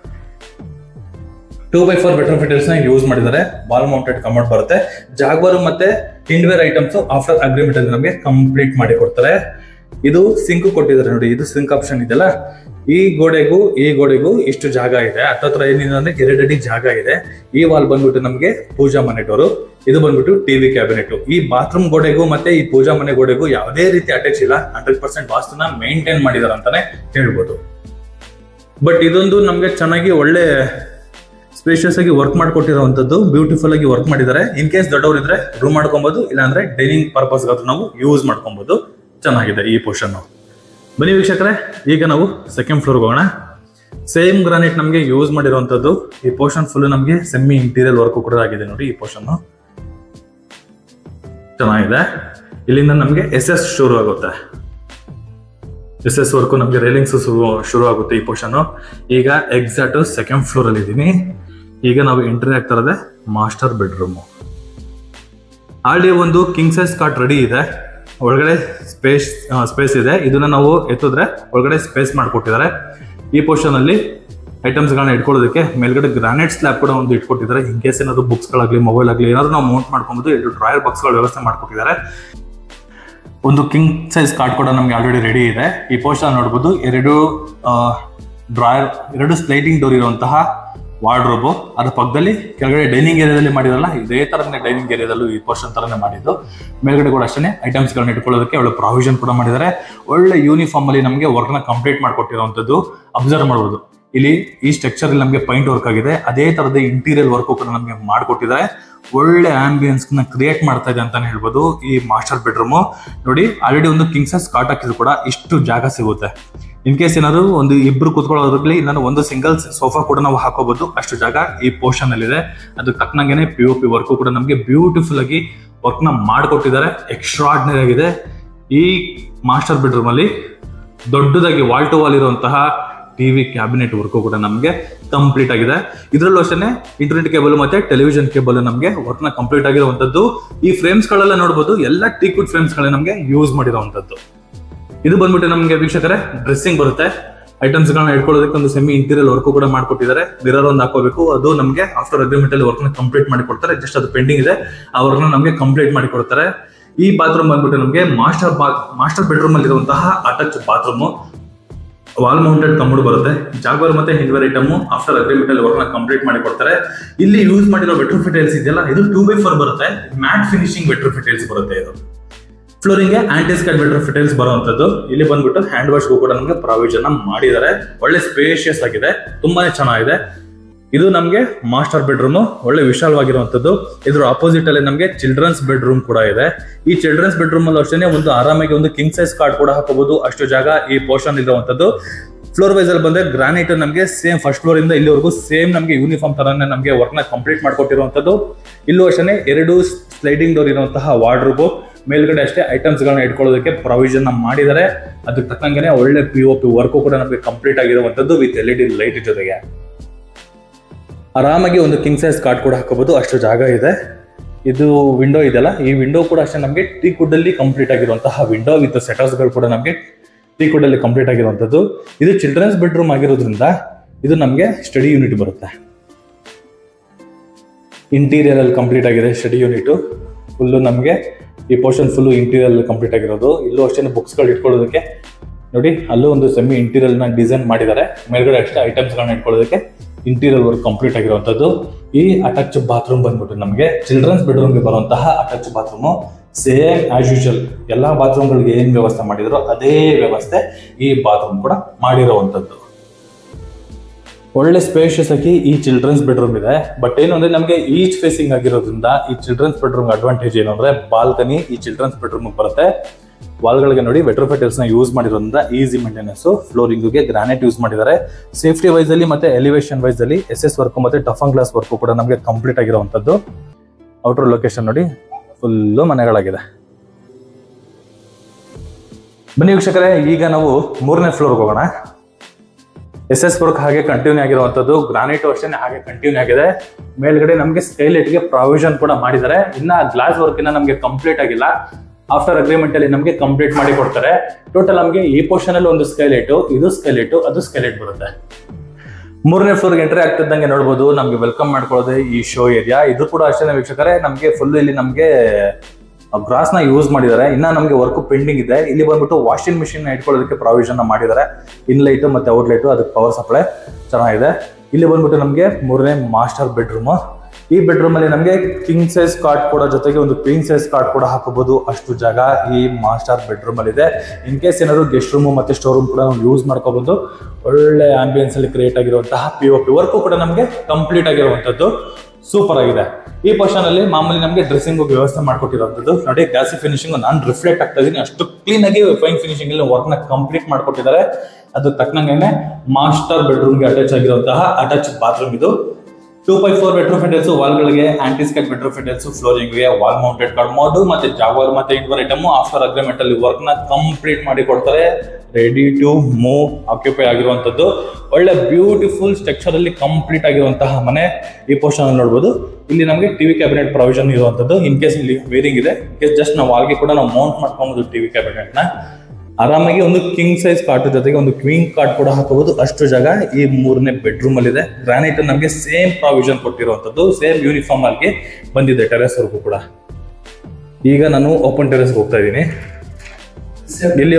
two by four ಬೆಟರ್ ಫಿಟರ್ಸ್ ನ ಯೂಸ್ ಮಾಡಿದ್ದಾರೆ ಬಾಲ್ ಮೌಂಟೆಡ್ ಕಮೋಡ್ ಬರುತ್ತೆ ಜಾಗ್ವಾರು ಮತ್ತೆ ಹಿಂಡ್ವೇರ್ ಐಟಮ್ಸ್ ಆಫ್ಟರ್ ಅಗ್ರಿಮೆಂಟ್ ಅಲ್ಲಿ ನಮಗೆ ಕಂಪ್ಲೀಟ್ ಮಾಡಿ ಕೊಡ್ತಾರೆ ಇದು ಸಿಂಕ್ ಕೊಟ್ಟಿದ್ದಾರೆ ನೋಡಿ ಇದು ಸಿಂಕ್ ಆಪ್ಷನ್ ಇದೆಯಲ್ಲ ಈ ಗೋಡೆಗೂ ಈ ಗೋಡೆಗೂ ಇಷ್ಟು ಜಾಗ ಇದೆ ಹತ್ತತ್ರ ಏನಿದೆ ಅಂದ್ರೆ ಎರಡಡಿ ಜಾಗ ಇದೆ ಈ ವಾಲ್ ಬಂದ್ಬಿಟ್ಟು ನಮಗೆ ಪೂಜಾ ಮನೆ ಡೋರು ಇದು ಬಂದ್ಬಿಟ್ಟು ಟಿವಿ ಕ್ಯಾಬಿನೆಟ್ ಈ ಬಾತ್ರೂಮ್ ಗೋಡೆಗೂ ಮತ್ತೆ ಈ ಪೂಜಾ ಮನೆ ಗೋಡೆಗೂ ಯಾವುದೇ ರೀತಿ ಅಟ್ಯಾಚ್ ಇಲ್ಲ ಹಂಡ್ರೆಡ್ ಪರ್ಸೆಂಟ್ ವಾಸ್ತುನ ಮೇಂಟೈನ್ ಮಾಡಿದಾರೆ ಅಂತಾನೆ ಹೇಳ್ಬೋದು ಬಟ್ ಇದೊಂದು ನಮ್ಗೆ ಚೆನ್ನಾಗಿ ಒಳ್ಳೆ ಸ್ಪೇಷಿಯಸ್ ಆಗಿ ವರ್ಕ್ ಮಾಡ್ಕೊಟ್ಟಿರುವಂತದ್ದು ಬ್ಯೂಟಿಫುಲ್ ಆಗಿ ವರ್ಕ್ ಮಾಡಿದ್ದಾರೆ ಇನ್ ಕೇಸ್ ದೊಡ್ಡವರು ಇದ್ರೆ ರೂಮ್ ಮಾಡ್ಕೊಬಹುದು ಇಲ್ಲಾಂದ್ರೆ ಡೈನಿಂಗ್ ಪರ್ಪಸ್ ನಾವು ಯೂಸ್ ಮಾಡ್ಕೊಬಹುದು ಚೆನ್ನಾಗಿದೆ ಈ ಪೋರ್ಷನ್ ಬನ್ನಿ ವೀಕ್ಷಕರೇ ಈಗ ನಾವು ಸೆಕೆಂಡ್ ಫ್ಲೋರ್ಗೆ ಹೋಗೋಣ ಸೇಮ್ ಗ್ರಾನೈಟ್ ನಮಗೆ ಯೂಸ್ ಮಾಡಿರುವಂತದ್ದು ಈ ಪೋರ್ಷನ್ ಫುಲ್ ನಮಗೆ ಸೆಮಿ ಇಂಟೀರಿಯರ್ ವರ್ಕ್ ಕೂಡ ಆಗಿದೆ ನೋಡಿ ಈ ಪೋರ್ಷನ್ ಚೆನ್ನಾಗಿದೆ ಇಲ್ಲಿಂದ ನಮಗೆ ಎಸ್ ಎಸ್ ಶುರು ಆಗುತ್ತೆ ಎಸ್ ಎಸ್ ವರ್ಕು ನಮಗೆ ರೈಲಿಂಗ್ಸ್ ಶುರು ಆಗುತ್ತೆ ಈ ಪೋರ್ಷನ್ ಈಗ ಎಕ್ಸಾಕ್ಟ್ ಸೆಕೆಂಡ್ ಫ್ಲೋರ್ ಅಲ್ಲಿ ಇದ್ದೀನಿ ಈಗ ನಾವು ಎಂಟ್ರಿ ಆಗ್ತಾ ಇರೋದೆ ಮಾಸ್ಟರ್ ಬೆಡ್ರೂಮ್ ಆಲ್ರೆಡಿ ಒಂದು ಕಿಂಗ್ ಸೈಜ್ ಕಾಟ್ ರೆಡಿ ಇದೆ ಒಳಗಡೆ ಸ್ಪೇಸ್ ಸ್ಪೇಸ್ ಇದೆ ಇದನ್ನ ನಾವು ಎತ್ತಿದ್ರೆ ಒಳಗಡೆ ಸ್ಪೇಸ್ ಮಾಡಿಕೊಟ್ಟಿದ್ದಾರೆ ಈ ಪೋರ್ಷನ್ ಅಲ್ಲಿ ಐಟಮ್ಸ್ ಗಳನ್ನ ಇಟ್ಕೊಳ್ಳೋದಕ್ಕೆ ಮೇಲ್ಗಡೆ ಗ್ರಾನೈಟ್ ಸ್ಲ್ಯಾಬ್ ಕೂಡ ಒಂದು ಇಟ್ಕೊಟ್ಟಿದ್ದಾರೆ ಇನ್ ಕೇಸ್ ಏನಾದ್ರು ಬುಕ್ಸ್ ಗಳಾಗ್ಲಿ ಮೊಬೈಲ್ ಆಗಲಿ ಏನಾದ್ರು ನಾವು ಮೌಂಟ್ ಮಾಡ್ಕೊಬೋದು ಎರಡು ಡ್ರಾಯರ್ ಬಾಕ್ಸ್ ಗಳ ವ್ಯವಸ್ಥೆ ಮಾಡ್ಕೊಟ್ಟಿದ್ದಾರೆ ಒಂದು ಕಿಂಗ್ ಸೈಜ್ ಕಾರ್ಡ್ ಕೂಡ ನಮಗೆ ಆಲ್ರೆಡಿ ರೆಡಿ ಇದೆ ಈ ಪೋಸ್ಟರ್ ನೋಡ್ಬೋದು ಎರಡು ಡ್ರಾಯರ್ ಎರಡು ಸ್ಲೈಡಿಂಗ್ ಡೋರ್ ಇರುವಂತಹ ವಾರ್ಡ್ರೋಬು ಅದ್ರ ಪಕ್ಕದಲ್ಲಿ ಕೆಳಗಡೆ ಡೈನಿಂಗ್ ಏರಿಯಾದಲ್ಲಿ ಮಾಡಿರಲ್ಲ ಇದೇ ತರನೇ ಡೈನಿಂಗ್ ಏರಿಯಾದಲ್ಲೂ ಈ ಪೋರ್ಷನ್ ತರನೇ ಮಾಡಿದ್ದು ಮೇಲ್ಗಡೆ ಕೂಡ ಅಷ್ಟೇ ಐಟಮ್ಸ್ಗಳನ್ನ ಇಟ್ಕೊಳ್ಳೋದಕ್ಕೆ ಒಳ್ಳೆ ಪ್ರಾವಿಷನ್ ಕೂಡ ಮಾಡಿದ್ದಾರೆ ಒಳ್ಳೆ ಯೂನಿಫಾರ್ಮ್ ಅಲ್ಲಿ ನಮಗೆ ವರ್ಕ್ನ ಕಂಪ್ಲೀಟ್ ಮಾಡ್ಕೊಟ್ಟಿರುವಂಥದ್ದು ಅಬ್ಸರ್ವ್ ಮಾಡ್ಬೋದು ಇಲ್ಲಿ ಈ ಸ್ಟ್ರಕ್ಚರ್ ಅಲ್ಲಿ ನಮಗೆ ಪೈಂಟ್ ವರ್ಕ್ ಆಗಿದೆ ಅದೇ ತರದ ಇಂಟೀರಿಯರ್ ವರ್ಕ್ ಕೂಡ ನಮಗೆ ಮಾಡಿಕೊಟ್ಟಿದ್ದಾರೆ ಒಳ್ಳೆ ಆಂಬಿಯನ್ಸ್ ನ ಕ್ರಿಯೇಟ್ ಮಾಡ್ತಾ ಇದೆ ಅಂತಾನೆ ಹೇಳ್ಬೋದು ಈ ಮಾಸ್ಟರ್ ಬೆಡ್ರೂಮ್ ನೋಡಿ ಆಲ್ರೆಡಿ ಒಂದು ಕಿಂಗ್ ಸೈಜ್ ಕಾಟ್ ಹಾಕಿದ್ರು ಕೂಡ ಇಷ್ಟು ಜಾಗ ಸಿಗುತ್ತೆ ಇನ್ ಕೇಸ್ ಏನಾದ್ರು ಒಂದು ಇಬ್ರು ಕೂತ್ಕೊಳ್ಳೋದ್ರಲ್ಲಿ ನಾನು ಒಂದು ಸಿಂಗಲ್ ಸೋಫಾ ಕೂಡ ನಾವು ಹಾಕೋಬಹುದು ಅಷ್ಟು ಜಾಗ ಈ ಪೋರ್ಷನ್ ಅಲ್ಲಿ ಇದೆ ಅದು ತಕ್ಕನಂಗೆನೆ ಪಿ ಒ ಪಿ ವರ್ಕ್ ಕೂಡ ನಮಗೆ ಬ್ಯೂಟಿಫುಲ್ ಆಗಿ ವರ್ಕ್ ನ ಮಾಡಿಕೊಟ್ಟಿದ್ದಾರೆ ಎಕ್ಸ್ಟ್ರಾರ್ಡಿನರಿ ಆಗಿದೆ ಈ ಮಾಸ್ಟರ್ ಬೆಡ್ರೂಮ್ ಅಲ್ಲಿ ದೊಡ್ಡದಾಗಿ ವಾಲ್ ಟು ವಾಲ್ ಇರುವಂತಹ ಟಿವಿ ಕ್ಯಾಬಿನೆಟ್ ವರ್ಕ್ ಕೂಡ ನಮಗೆ ಕಂಪ್ಲೀಟ್ ಆಗಿದೆ ಇದರಲ್ಲೂ ಅಷ್ಟೇ ಇಂಟರ್ನೆಟ್ ಕೇಬಲ್ ಮತ್ತೆ ಟೆಲಿವಿಷನ್ ಕೇಬಲ್ ನಮಗೆ ವರ್ಕ್ ನ ಕಂಪ್ಲೀಟ್ ಆಗಿರುವಂತದ್ದು ಈ ಫ್ರೇಮ್ಸ್ ಗಳೆಲ್ಲ ನೋಡಬಹುದು ಎಲ್ಲ ಟೀಕ್ವುಡ್ ಫ್ರೇಮ್ಸ್ ಗಳೇ ನಮಗೆ ಯೂಸ್ ಮಾಡಿರುವಂತದ್ದು ಇದು ಬಂದ್ಬಿಟ್ಟು ನಮಗೆ ವೀಕ್ಷಕರೇ ಡ್ರೆಸ್ಸಿಂಗ್ ಬರುತ್ತೆ ಐಟಮ್ಸ್ ಗಳನ್ನ ಇಟ್ಕೊಳ್ಳೋದಕ್ಕೆ ಒಂದು ಸೆಮಿ ಇಂಟೀರಿಯರ್ ವರ್ಕ್ ಕೂಡ ಮಾಡ್ಕೊಟ್ಟಿದ್ದಾರೆ ಮಿರರ್ ಒಂದು ಹಾಕೋಬೇಕು ಅದು ನಮಗೆ ಆಫ್ಟರ್ ಅಗ್ರಿಮೆಂಟ್ ಅಲ್ಲಿ ವರ್ಕ್ ನ ಕಂಪ್ಲೀಟ್ ಮಾಡಿ ಕೊಡ್ತಾರೆ ಜಸ್ಟ್ ಅದು ಪೆಂಡಿಂಗ್ ಇದೆ ಆ ವರ್ಕ್ ನ ನಮಗೆ ಕಂಪ್ಲೀಟ್ ಮಾಡಿ ಕೊಡ್ತಾರೆ ಈ ಬಾತ್ರೂಮ್ ಬಂದ್ಬಿಟ್ಟು ನಮಗೆ ಮಾಸ್ಟರ್ ಬಾತ್ ಮಾಸ್ಟರ್ ಬೆಡ್ರೂಮ್ ಅಲ್ಲಿ ಇರುವಂತಹ attach bathroom wall mounted commode ಬರುತ್ತೆ ಜಾಗ್ವರ್ ಮತ್ತೆ ಹಿಂದ್ವರ್ ಐಟಮ್ ಆಫ್ಟರ್ ಅಗ್ರಿಮೆಂಟ್ ಅಲ್ಲಿ ವರ್ಕ್ ನ ಕಂಪ್ಲೀಟ್ ಮಾಡಿ ಕೊಡ್ತಾರೆ ಇಲ್ಲಿ ಯೂಸ್ ಮಾಡಿರೋ ವೆಟ್ರೋ ಫಿಟೈಲ್ಸ್ ಇದೆಯಲ್ಲ ಇದು ಟೂ ಬೈ ಫೋರ್ ಬರುತ್ತೆ ಮ್ಯಾಟ್ ಫಿನಿಶಿಂಗ್ ವೆಟ್ರೋ ಫಿಟೈಲ್ಸ್ ಬರುತ್ತೆ ಇದು ಫ್ಲೋರಿಂಗ್ ಆಂಟಿಸ್ಕೈಡ್ ವೆಟ್ರೋ ಫಿಟೈಲ್ಸ್ ಬರುವಂತದ್ದು ಇಲ್ಲಿ ಬಂದ್ಬಿಟ್ಟು ಹ್ಯಾಂಡ್ ವಾಶ್ಗೂ ಕೂಡ ನಮಗೆ ಪ್ರಾವಿಷನ್ ಮಾಡಿದ್ದಾರೆ ಒಳ್ಳೆ ಸ್ಪೇಷಿಯಸ್ ಆಗಿದೆ ತುಂಬಾನೇ ಚೆನ್ನಾಗಿದೆ ಇದು ನಮಗೆ ಮಾಸ್ಟರ್ ಬೆಡ್ರೂಮ್ ಒಳ್ಳೆ ವಿಶಾಲವಾಗಿರುವಂತದ್ದು ಇದ್ರ ಆಪೋಸಿಟ್ ಅಲ್ಲಿ ನಮಗೆ ಚಿಲ್ಡ್ರನ್ಸ್ ಬೆಡ್ರೂಮ್ ಕೂಡ ಇದೆ ಈ ಚಿಲ್ಡ್ರನ್ಸ್ ಬೆಡ್ರೂಮ್ ಅಲ್ಲಿ ಅಷ್ಟೇ ಒಂದು ಆರಾಮಾಗಿ ಒಂದು ಕಿಂಗ್ ಸೈಜ್ ಕಾರ್ಡ್ ಕೂಡ ಹಾಕೋಬಹುದು ಅಷ್ಟು ಜಾಗ ಈ ಪೋರ್ಷನ್ ಇರುವಂತದ್ದು ಫ್ಲೋರ್ ವೈಸ್ ಅಲ್ಲಿ ಬಂದ್ರೆ ಗ್ರಾನೈಟ್ ನಮಗೆ ಸೇಮ್ ಫಸ್ಟ್ ಫ್ಲೋರ್ ಇಂದ ಇಲ್ಲಿವರೆಗೂ ಸೇಮ್ ನಮಗೆ ಯೂನಿಫಾರ್ಮ್ ತರನೇ ನಮಗೆ ವರ್ಕ್ ನ ಕಂಪ್ಲೀಟ್ ಮಾಡ್ಕೊಟ್ಟಿರುವಂತದ್ದು ಇಲ್ಲೂ ಅಷ್ಟೇ ಎರಡು ಸ್ಲೈಡಿಂಗ್ ಡೋರ್ ಇರುವಂತಹ ವಾರ್ಡ್ರೋಬ್ ಮೇಲ್ಗಡೆ ಅಷ್ಟೇ ಐಟಮ್ಸ್ ಗಳನ್ನ ಇಟ್ಕೊಳ್ಳೋದಕ್ಕೆ ಪ್ರಾವಿಷನ್ ಮಾಡಿದ್ದಾರೆ ಅದಕ್ಕೆ ತಕ್ಕಂಗೆ ಒಳ್ಳೆ ಪಿ ಒ ಪಿ ವರ್ಕು ಕೂಡ ನಮಗೆ ಕಂಪ್ಲೀಟ್ ಆಗಿರುವಂತದ್ದು with L E D light ಜೊತೆಗೆ ಆರಾಮಾಗಿ ಒಂದು ಕಿಂಗ್ ಸೈಜ್ ಕಾರ್ಡ್ ಕೂಡ ಹಾಕೋಬಹುದು ಅಷ್ಟು ಜಾಗ ಇದೆ ಇದು ವಿಂಡೋ ಇದೆಯಲ್ಲ ಈ ವಿಂಡೋ ಕೂಡ ಅಷ್ಟೇ ನಮಗೆ ಟೀ ಕುಡ್ ಅಲ್ಲಿ ಕಂಪ್ಲೀಟ್ ಆಗಿರುವಂತಹ ವಿಂಡೋ ವಿತ್ ಸೆಟರ್ಸ್ ಗಳು ಕೂಡ ನಮಗೆ ಟೀ ಕುಡ್ ಅಲ್ಲಿ ಕಂಪ್ಲೀಟ್ ಆಗಿರುವಂತದ್ದು ಇದು ಚಿಲ್ಡ್ರನ್ಸ್ ಬೆಡ್ರೂಮ್ ಆಗಿರೋದ್ರಿಂದ ಇದು ನಮಗೆ ಸ್ಟಡಿ ಯೂನಿಟ್ ಬರುತ್ತೆ ಇಂಟೀರಿಯರ್ ಅಲ್ಲಿ ಕಂಪ್ಲೀಟ್ ಆಗಿದೆ ಸ್ಟಡಿ ಯೂನಿಟ್ ಫುಲ್ಲು ನಮಗೆ ಈ ಪೋರ್ಷನ್ ಫುಲ್ಲು ಇಂಟೀರಿಯರ್ ಅಲ್ಲಿ ಕಂಪ್ಲೀಟ್ ಆಗಿರೋದು ಇಲ್ಲೂ ಅಷ್ಟೇ ಬುಕ್ಸ್ಗಳು ಇಟ್ಕೊಳ್ಳೋದಕ್ಕೆ ನೋಡಿ ಅಲ್ಲೂ ಒಂದು ಸೆಮಿ ಇಂಟೀರಿಯರ್ ನ ಡಿಸೈನ್ ಮಾಡಿದ್ದಾರೆ ಮೇಲ್ಗಡೆ ಅಷ್ಟೇ ಐಟಮ್ಸ್ ಗಳನ್ನ ಇಟ್ಕೊಳ್ಳೋದಕ್ಕೆ ಇಂಟೀರಿಯರ್ ವರ್ಕ್ ಕಂಪ್ಲೀಟ್ ಆಗಿರುವಂತದ್ದು ಈ ಅಟ್ಯಾಚ್ ಬಾತ್ರೂಮ್ ಬಂದ್ಬಿಟ್ಟು ನಮಗೆ ಚಿಲ್ಡ್ರನ್ಸ್ ಬೆಡ್ರೂಮ್ಗೆ ಬರುವಂತಹ attach bathroom same as usual ಎಲ್ಲಾ ಬಾತ್ರೂಮ್ಗಳಿಗೆ ಏನ್ ವ್ಯವಸ್ಥೆ ಮಾಡಿದ್ರು ಅದೇ ವ್ಯವಸ್ಥೆ ಈ ಬಾತ್ರೂಮ್ ಕೂಡ ಮಾಡಿರುವಂತದ್ದು ಒಳ್ಳೆ ಸ್ಪೇಷಿಯಸ್ ಆಗಿ ಈ ಚಿಲ್ಡ್ರನ್ಸ್ ಬೆಡ್ರೂಮ್ ಇದೆ ಬಟ್ ಏನು ಅಂದ್ರೆ ನಮಗೆ ಈಚ್ ಫೇಸಿಂಗ್ ಆಗಿರೋದ್ರಿಂದ ಈ ಚಿಲ್ಡ್ರನ್ಸ್ ಬೆಡ್ರೂಮ್ ಅಡ್ವಾಂಟೇಜ್ ಏನು ಅಂದ್ರೆ ಬಾಲ್ಕನಿ ಈ ಚಿಲ್ಡ್ರನ್ಸ್ ಬೆಡ್ರೂಮ್ ಬರುತ್ತೆ ವಾಲ್ಗಳಿಗೆ ನೋಡಿ ವೆಟ್ರೋಫೆಟಲ್ಸ್ ನ ಯೂಸ್ ಮಾಡಿರೋದ್ರಿಂದ ಈಸಿ ಮೇಂಟೆನೆನ್ಸ್ ಫ್ಲೋರಿಂಗ್ಗೆ ಗ್ರಾನೈಟ್ ಯೂಸ್ ಮಾಡಿದ್ದಾರೆ ಸೇಫ್ಟಿ ವೈಸ್ ಅಲ್ಲಿ ಮತ್ತೆ ಎಲಿವೇಶನ್ ವೈಸ್ ಅಲ್ಲಿ ಎಸ್ ಎಸ್ ವರ್ಕ್ ಮತ್ತೆ ಟಫನ್ ಗ್ಲಾಸ್ ವರ್ಕ್ ಕೂಡ ನಮಗೆ ಕಂಪ್ಲೀಟ್ ಆಗಿರುವಂತದ್ದು ಔಟರ್ ಲೊಕೇಶನ್ ನೋಡಿ ಫುಲ್ಲು ಮನೆಗಳಾಗಿದೆ ಬನ್ನಿ ವೀಕ್ಷಕರೇ ಈಗ ನಾವು ಮೂರನೇ ಫ್ಲೋರ್ಗೆ ಹೋಗೋಣ ಎಸ್ ಎಸ್ ವರ್ಕ್ ಹಾಗೆ ಕಂಟಿನ್ಯೂ ಆಗಿರುವಂತದ್ದು ಗ್ರಾನೈಟ್ ಅಷ್ಟೇ ಹಾಗೆ ಕಂಟಿನ್ಯೂ ಆಗಿದೆ ಮೇಲ್ಗಡೆ ನಮಗೆ ಸ್ಕೈಲೈಟ್ ಗೆ ಪ್ರಾವಿಷನ್ ಕೂಡ ಮಾಡಿದ್ದಾರೆ ಇನ್ನ ಗ್ಲಾಸ್ ವರ್ಕ್ ಇನ್ನ ನಮಗೆ ಕಂಪ್ಲೀಟ್ ಆಗಿಲ್ಲ ಆಫ್ಟರ್ ಅಗ್ರಿಮೆಂಟ್ ಅಲ್ಲಿ ನಮಗೆ ಕಂಪ್ಲೀಟ್ ಮಾಡಿ ಕೊಡ್ತಾರೆ ಟೋಟಲ್ ನಮಗೆ ಈ ಪೋರ್ಷನ್ ಅಲ್ಲಿ ಒಂದು ಸ್ಕೈಲೈಟ್ ಇದು ಸ್ಕೈಲೈಟ್ ಅದು ಸ್ಕೈಲೈಟ್ ಬರುತ್ತೆ ಮೂರನೇ ಫ್ಲೋರ್ಗೆ ಎಂಟ್ರಿ ಆಗ್ತಿದ್ದಂಗೆ ನೋಡ್ಬೋದು ನಮ್ಗೆ ವೆಲ್ಕಮ್ ಮಾಡ್ಕೊಳ್ಳೋದು ಈ ಶೋ ಏರಿಯಾ ಇದು ಕೂಡ ಅಷ್ಟೇ ವೀಕ್ಷಕರೇ ನಮಗೆ ಫುಲ್ ಇಲ್ಲಿ ನಮಗೆ ಗ್ರಾಸ್ ನ ಯೂಸ್ ಮಾಡಿದ್ದಾರೆ ಇನ್ನ ನಮಗೆ ವರ್ಕ್ ಪೆಂಡಿಂಗ್ ಇದೆ ಇಲ್ಲಿ ಬಂದ್ಬಿಟ್ಟು ವಾಷಿಂಗ್ ಮಿಷಿನ್ ಇಟ್ಕೊಳ್ಳೋದಕ್ಕೆ ಪ್ರಾವಿಷನ್ ಮಾಡಿದ್ದಾರೆ ಇನ್ಲೈಟ್ ಮತ್ತೆ ಔಟ್ಲೈಟ್ ಅದಕ್ಕೆ ಪವರ್ ಸಪ್ಲೈ ಚೆನ್ನಾಗಿದೆ ಇಲ್ಲಿ ಬಂದ್ಬಿಟ್ಟು ನಮಗೆ ಮೂರನೇ ಮಾಸ್ಟರ್ ಬೆಡ್ರೂಮ್ ಈ ಬೆಡ್ರೂಮ್ ಅಲ್ಲಿ ನಮಗೆ ಕಿಂಗ್ ಸೈಜ್ ಕಾಟ್ ಕೂಡ ಜೊತೆಗೆ ಒಂದು ಕ್ವೀನ್ ಸೈಜ್ ಕಾಟ್ ಕೂಡ ಹಾಕಬಹುದು ಅಷ್ಟು ಜಾಗ ಈ ಮಾಸ್ಟರ್ ಬೆಡ್ರೂಮ್ ಅಲ್ಲಿ ಇದೆ ಇನ್ ಕೇಸ್ ಏನಾದ್ರು ಗೆಸ್ಟ್ ರೂಮ್ ಮತ್ತೆ ಸ್ಟೋರ್ ರೂಮ್ ಕೂಡ ನಾವು ಯೂಸ್ ಮಾಡ್ಕೋಬಹುದು ಒಳ್ಳೆ ಆಂಬಿಯನ್ಸ್ ಅಲ್ಲಿ ಕ್ರಿಯೇಟ್ ಆಗಿರುವಂತಹ ಪಿ ಒ ಪಿ ವರ್ಕು ಕೂಡ ನಮಗೆ ಕಂಪ್ಲೀಟ್ ಆಗಿರುವಂತದ್ದು ಸೂಪರ್ ಆಗಿದೆ ಈ ಪೋರ್ಷನ್ ಅಲ್ಲಿ ಮಾಮೂಲಿ ನಮಗೆ ಡ್ರೆಸ್ಸಿಂಗ್ ವ್ಯವಸ್ಥೆ ಮಾಡ್ಕೊಟ್ಟಿರುವಂತದ್ದು ನೋಡಿ ಗ್ಲಾಸಿ ಫಿನಿಶಿಂಗ್ ನಾನು ರಿಫ್ಲೆಕ್ಟ್ ಆಗ್ತಾ ಇದೀನಿ ಅಷ್ಟು ಕ್ಲೀನ್ ಆಗಿ ಫೈನ್ ಫಿನಿಶಿಂಗ್ ಅಲ್ಲಿ ವರ್ಕ್ ನ ಕಂಪ್ಲೀಟ್ ಮಾಡ್ಕೊಟ್ಟಿದ್ದಾರೆ ಅದು ತಕ್ಕನಂಗೆ ಮಾಸ್ಟರ್ ಬೆಡ್ರೂಮ್ ಗೆ ಅಟ್ಯಾಚ್ ಆಗಿರುವಂತಹ ಅಟ್ಯಾಚ್ ಬಾತ್ರೂಮ್ ಇದು ಟೂ ಬೈ ಫೋರ್ ಬೆಡ್ರೂಮ್ ಫಿಟಲ್ಸ್ ವಾಲ್ಗಳಿಗೆ ಆಂಟಿಸ್ಕಟ್ ಬೆಡ್ರೂಮ್ ಫಿಟಲ್ಸ್ ಫ್ಲೋರಿಂಗ್ ಗೆ ವಾಲ್ ಮೌಂಟೆಡ್ ಕಡ್ಮೋಡು ಮತ್ತೆ ಜಾಗರ್ ಮತ್ತೆ ಇಂಡೋರ್ ಐಟಮ್ ಆಫ್ಟರ್ ಅಗ್ರಿಮೆಂಟ್ ಅಲ್ಲಿ ವರ್ಕ್ ನ ಕಂಪ್ಲೀಟ್ ಮಾಡಿ ಕೊಡ್ತಾರೆ ರೆಡಿ ಟು ಮೂವ್ ಆಕ್ಯುಪೈ ಆಗಿರುವಂತದ್ದು ಒಳ್ಳೆ ಬ್ಯೂಟಿಫುಲ್ ಸ್ಟ್ರಕ್ಚರ್ ಅಲ್ಲಿ ಕಂಪ್ಲೀಟ್ ಆಗಿರುವಂತಹ ಮನೆ ಈ ಪೋರ್ಷನ್ ಅಲ್ಲಿ ನೋಡಬಹುದು ಇಲ್ಲಿ ನಮಗೆ ಟಿವಿ ಕ್ಯಾಬಿನೆಟ್ ಪ್ರೊವಿಷನ್ ಇರುವಂತದ್ದು ಇನ್ ಕೇಸ್ ಇಲ್ಲಿ ವೇರಿಂಗ್ ಇದೆ ಇನ್ ಕೇಸ್ ಜಸ್ಟ್ ನಾವು ವಾಲ್ಗೆ ಕೂಡ ನಾವು ಮೌಂಟ್ ಮಾಡ್ಕೊಬಹುದು ಟಿವಿ ಕ್ಯಾಬಿನೆಟ್ ನ ಆರಾಮಾಗಿ ಒಂದು ಕಿಂಗ್ ಸೈಜ್ ಕಾಟ್ ಜೊತೆಗೆ ಒಂದು ಕ್ವೀನ್ ಕಾಟ್ ಕೂಡ ಹಾಕಬಹುದು ಅಷ್ಟು ಜಾಗ ಈ ಮೂರನೇ ಬೆಡ್ರೂಮ್ ಅಲ್ಲಿ ಇದೆ ಗ್ರಾನೈಟ್ ನಮಗೆ ಸೇಮ್ ಪ್ರಾವಿಷನ್ ಕೊಟ್ಟಿರುವಂತದ್ದು ಸೇಮ್ ಯೂನಿಫಾರ್ಮ್ ಆಗಿ ಬಂದಿದೆ ಟೆರೆಸ್ ವರ್ಗೂ ಕೂಡ ಈಗ ನಾನು ಓಪನ್ ಟೆರೆಸ್ ಹೋಗ್ತಾ ಇದ್ದೀನಿ ಇಲ್ಲಿ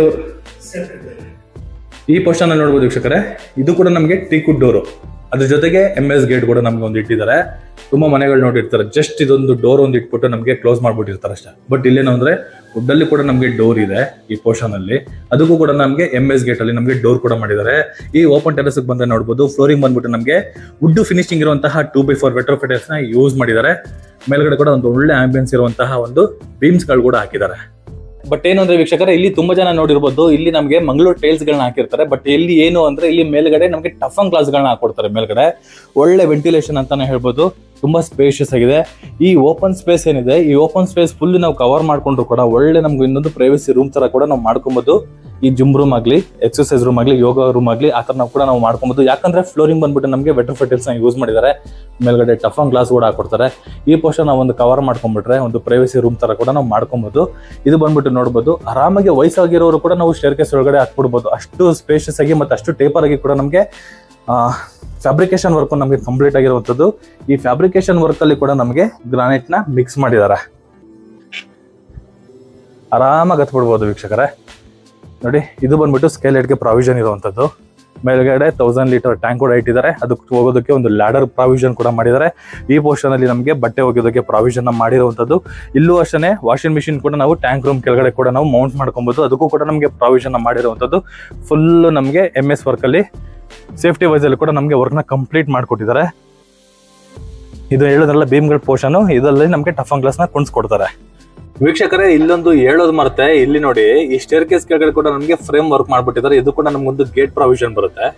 ಈ ಪೋರ್ಷನ್ ಅಲ್ಲಿ ನೋಡ್ಬೋದು ವೀಕ್ಷಕರೇ ಇದು ಕೂಡ ನಮಗೆ ಟೀಕುಡ್ ಡೋರು ಅದ್ರ ಜೊತೆಗೆ ಎಂ ಎಸ್ ಗೇಟ್ ಕೂಡ ನಮ್ಗೆ ಒಂದು ಇಟ್ಟಿದ್ದಾರೆ ತುಂಬಾ ಮನೆಗಳು ನೋಡಿರ್ತಾರೆ ಜಸ್ಟ್ ಇದೊಂದು ಡೋರ್ ಒಂದು ಇಟ್ಬಿಟ್ಟು ನಮಗೆ ಕ್ಲೋಸ್ ಮಾಡ್ಬಿಟ್ಟಿರ್ತಾರೆ ಅಷ್ಟೇ ಬಟ್ ಇಲ್ಲೇನು ಅಂದ್ರೆ wood ಅಲ್ಲಿ ಕೂಡ ನಮಗೆ ಡೋರ್ ಇದೆ ಈ ಪೋರ್ಷನ್ ಅಲ್ಲಿ ಅದಕ್ಕೂ ಕೂಡ ನಮಗೆ ಎಂ ಎಸ್ ಗೇಟ್ ಅಲ್ಲಿ ನಮಗೆ ಡೋರ್ ಕೂಡ ಮಾಡಿದ್ದಾರೆ ಈ ಓಪನ್ ಟೆರೆಸ್ ಬಂದ್ರೆ ನೋಡ್ಬೋದು ಫ್ಲೋರಿಂಗ್ ಬಂದ್ಬಿಟ್ಟು ನಮಗೆ ವುಡ್ ಫಿನಿಶಿಂಗ್ ಇರುವಂತಹ ಟೂ ಬೈ ಫೋರ್ ಬೆಟರ್ ಫಿಟರ್ಸ್ ನ ಯೂಸ್ ಮಾಡಿದ್ದಾರೆ ಮೇಲ್ಗಡೆ ಕೂಡ ಒಂದು ಒಳ್ಳೆ ಆಂಬಿಯನ್ಸ್ ಇರುವಂತಹ ಒಂದು ಬೀಮ್ಸ್ ಗಳು ಕೂಡ ಹಾಕಿದ್ದಾರೆ ಬಟ್ ಏನು ಅಂದ್ರೆ ವೀಕ್ಷಕರೇ ಇಲ್ಲಿ ತುಂಬಾ ಜನ ನೋಡಿರ್ಬೋದು ಇಲ್ಲಿ ನಮಗೆ ಮಂಗಳೂರು ಟೈಲ್ಸ್ ಗಳನ್ನ ಹಾಕಿರ್ತಾರೆ ಬಟ್ ಇಲ್ಲಿ ಏನು ಅಂದ್ರೆ ಇಲ್ಲಿ ಮೇಲ್ಗಡೆ ನಮಗೆ ಟಫನ್ ಗ್ಲಾಸ್ ಗಳನ್ನ ಹಾಕೊಡ್ತಾರೆ ಮೇಲ್ಗಡೆ ಒಳ್ಳೆ ವೆಂಟಿಲೇಷನ್ ಅಂತಾನೆ ಹೇಳ್ಬೋದು ತುಂಬಾ ಸ್ಪೇಷಿಯಸ್ ಆಗಿದೆ ಈ ಓಪನ್ ಸ್ಪೇಸ್ ಏನಿದೆ ಈ ಓಪನ್ ಸ್ಪೇಸ್ ಫುಲ್ ನಾವು ಕವರ್ ಮಾಡ್ಕೊಂಡ್ರು ಕೂಡ ಒಳ್ಳೆ ನಮ್ಗೆ ಇನ್ನೊಂದು ಪ್ರೈವಸಿ ರೂಮ್ ತರ ಕೂಡ ನಾವು ಮಾಡ್ಕೊಬೋದು ಈ ಜಿಮ್ ರೂಮ್ ಆಗಲಿ ಎಕ್ಸರ್ಸೈಸ್ ರೂಮ್ ಆಗಲಿ ಯೋಗ ರೂಮ್ ಆಗಲಿ ಆ ಥರ ನಾವು ಕೂಡ ನಾವು ಮಾಡ್ಕೊಬೋದು ಯಾಕಂದ್ರೆ ಫ್ಲೋರಿಂಗ್ ಬಂದ್ಬಿಟ್ಟು ನಮಗೆ ವೆಟರ್ ಫೆಟಲ್ಸ್ ನ ಯೂಸ್ ಮಾಡಿದ್ದಾರೆ ಮೇಲ್ಗಡೆ ಟಫನ್ ಗ್ಲಾಸ್ ಕೂಡ ಹಾಕೊಡ್ತಾರೆ ಈ ಪೋರ್ಷನ್ ನಾವು ಒಂದು ಕವರ್ ಮಾಡ್ಕೊಂಡ್ಬಿಟ್ರೆ ಒಂದು ಪ್ರೈವಸಿ ರೂಮ್ ತರ ಕೂಡ ನಾವು ಮಾಡ್ಕೊಬೋದು ಇದು ಬಂದ್ಬಿಟ್ಟು ನೋಡ್ಬೋದು ಆರಾಮಾಗಿ ವಯಸ್ಸಾಗಿರೋರು ಕೂಡ ನಾವು ಸ್ಟೇರ್ ಕೇಸ್ ಒಳಗಡೆ ಹಾಕ್ಬಿಡ್ಬೋದು ಅಷ್ಟು ಸ್ಪೇಷಿಯಸ್ ಆಗಿ ಮತ್ತೆ ಅಷ್ಟು ಟೇಪರ್ ಆಗಿ ಕೂಡ ನಮಗೆ ಫ್ಯಾಬ್ರಿಕೇಶನ್ ವರ್ಕ್ ನಮಗೆ ಕಂಪ್ಲೀಟ್ ಆಗಿರುವಂಥದ್ದು ಈ ಫ್ಯಾಬ್ರಿಕೇಶನ್ ವರ್ಕ್ ಅಲ್ಲಿ ಕೂಡ ನಮಗೆ ಗ್ರಾನೈಟ್ ನ ಮಿಕ್ಸ್ ಮಾಡಿದ್ದಾರೆ ಆರಾಮಾಗಿ ಹತ್ಬಿಡ್ಬೋದು ವೀಕ್ಷಕರೇ ನೋಡಿ ಇದು ಬಂದ್ಬಿಟ್ಟು ಸ್ಕೇಲ್ ಗೆ ಪ್ರಾವಿಷನ್ ಇರುವಂಥದ್ದು ಮೇಲ್ಗಡೆ ತೌಸಂಡ್ ಲೀಟರ್ ಟ್ಯಾಂಕ್ ಕೂಡ ಇಟ್ಟಿದ್ದಾರೆ ಅದಕ್ಕೆ ಹೋಗೋದಕ್ಕೆ ಒಂದು ಲ್ಯಾಡರ್ ಪ್ರಾವಿಷನ್ ಕೂಡ ಮಾಡಿದ್ದಾರೆ ಈ ಪೋರ್ಷನ್ ಅಲ್ಲಿ ನಮಗೆ ಬಟ್ಟೆ ಒಗೆಯೋದಕ್ಕೆ ಪ್ರಾವಿಷನ್ ಮಾಡಿರುವಂಥದ್ದು ಇಲ್ಲೂ ಅಷ್ಟೇ ವಾಷಿಂಗ್ ಮಿಷಿನ್ ಕೂಡ ನಾವು ಟ್ಯಾಂಕ್ ರೂಮ್ ಕೆಳಗಡೆ ಕೂಡ ನಾವು ಮೌಂಟ್ ಮಾಡ್ಕೊಬೋದು ಅದಕ್ಕೂ ಕೂಡ ನಮಗೆ ಪ್ರಾವಿಷನ್ ಮಾಡಿರುವಂಥದ್ದು ಫುಲ್ ನಮಗೆ ಎಮ್ ಎಸ್ ವರ್ಕ್ ಅಲ್ಲಿ ಸೇಫ್ಟಿ ವೈಸ್ ಅಲ್ಲಿ ಕೂಡ ನಮಗೆ ವರ್ಕ್ನ ಕಂಪ್ಲೀಟ್ ಮಾಡಿಕೊಟ್ಟಿದ್ದಾರೆ ಇದು ಹೇಳಿದ್ರಲ್ಲ ಭೀಮ್ಗಢ್ ಪೋರ್ಷನ್ ಇದರಲ್ಲಿ ನಮಗೆ ಟಫನ್ ಗ್ಲಾಸ್ ನ ಕುಣಿಸ್ಕೊಡ್ತಾರೆ ವೀಕ್ಷಕರೇ ಇಲ್ಲೊಂದು ಹೇಳೋದು ಮರ್ತೆ ಇಲ್ಲಿ ನೋಡಿ ಈ ಸ್ಟೇರ್ ಕೇಸ್ ಕೆಳಗಡೆ ಕೂಡ ನಮಗೆ ಫ್ರೇಮ್ ವರ್ಕ್ ಮಾಡ್ಬಿಟ್ಟಿದ್ದಾರೆ ಇದು ಕೂಡ ನಮ್ಗೊಂದು ಗೇಟ್ ಪ್ರಾವಿಷನ್ ಬರುತ್ತೆ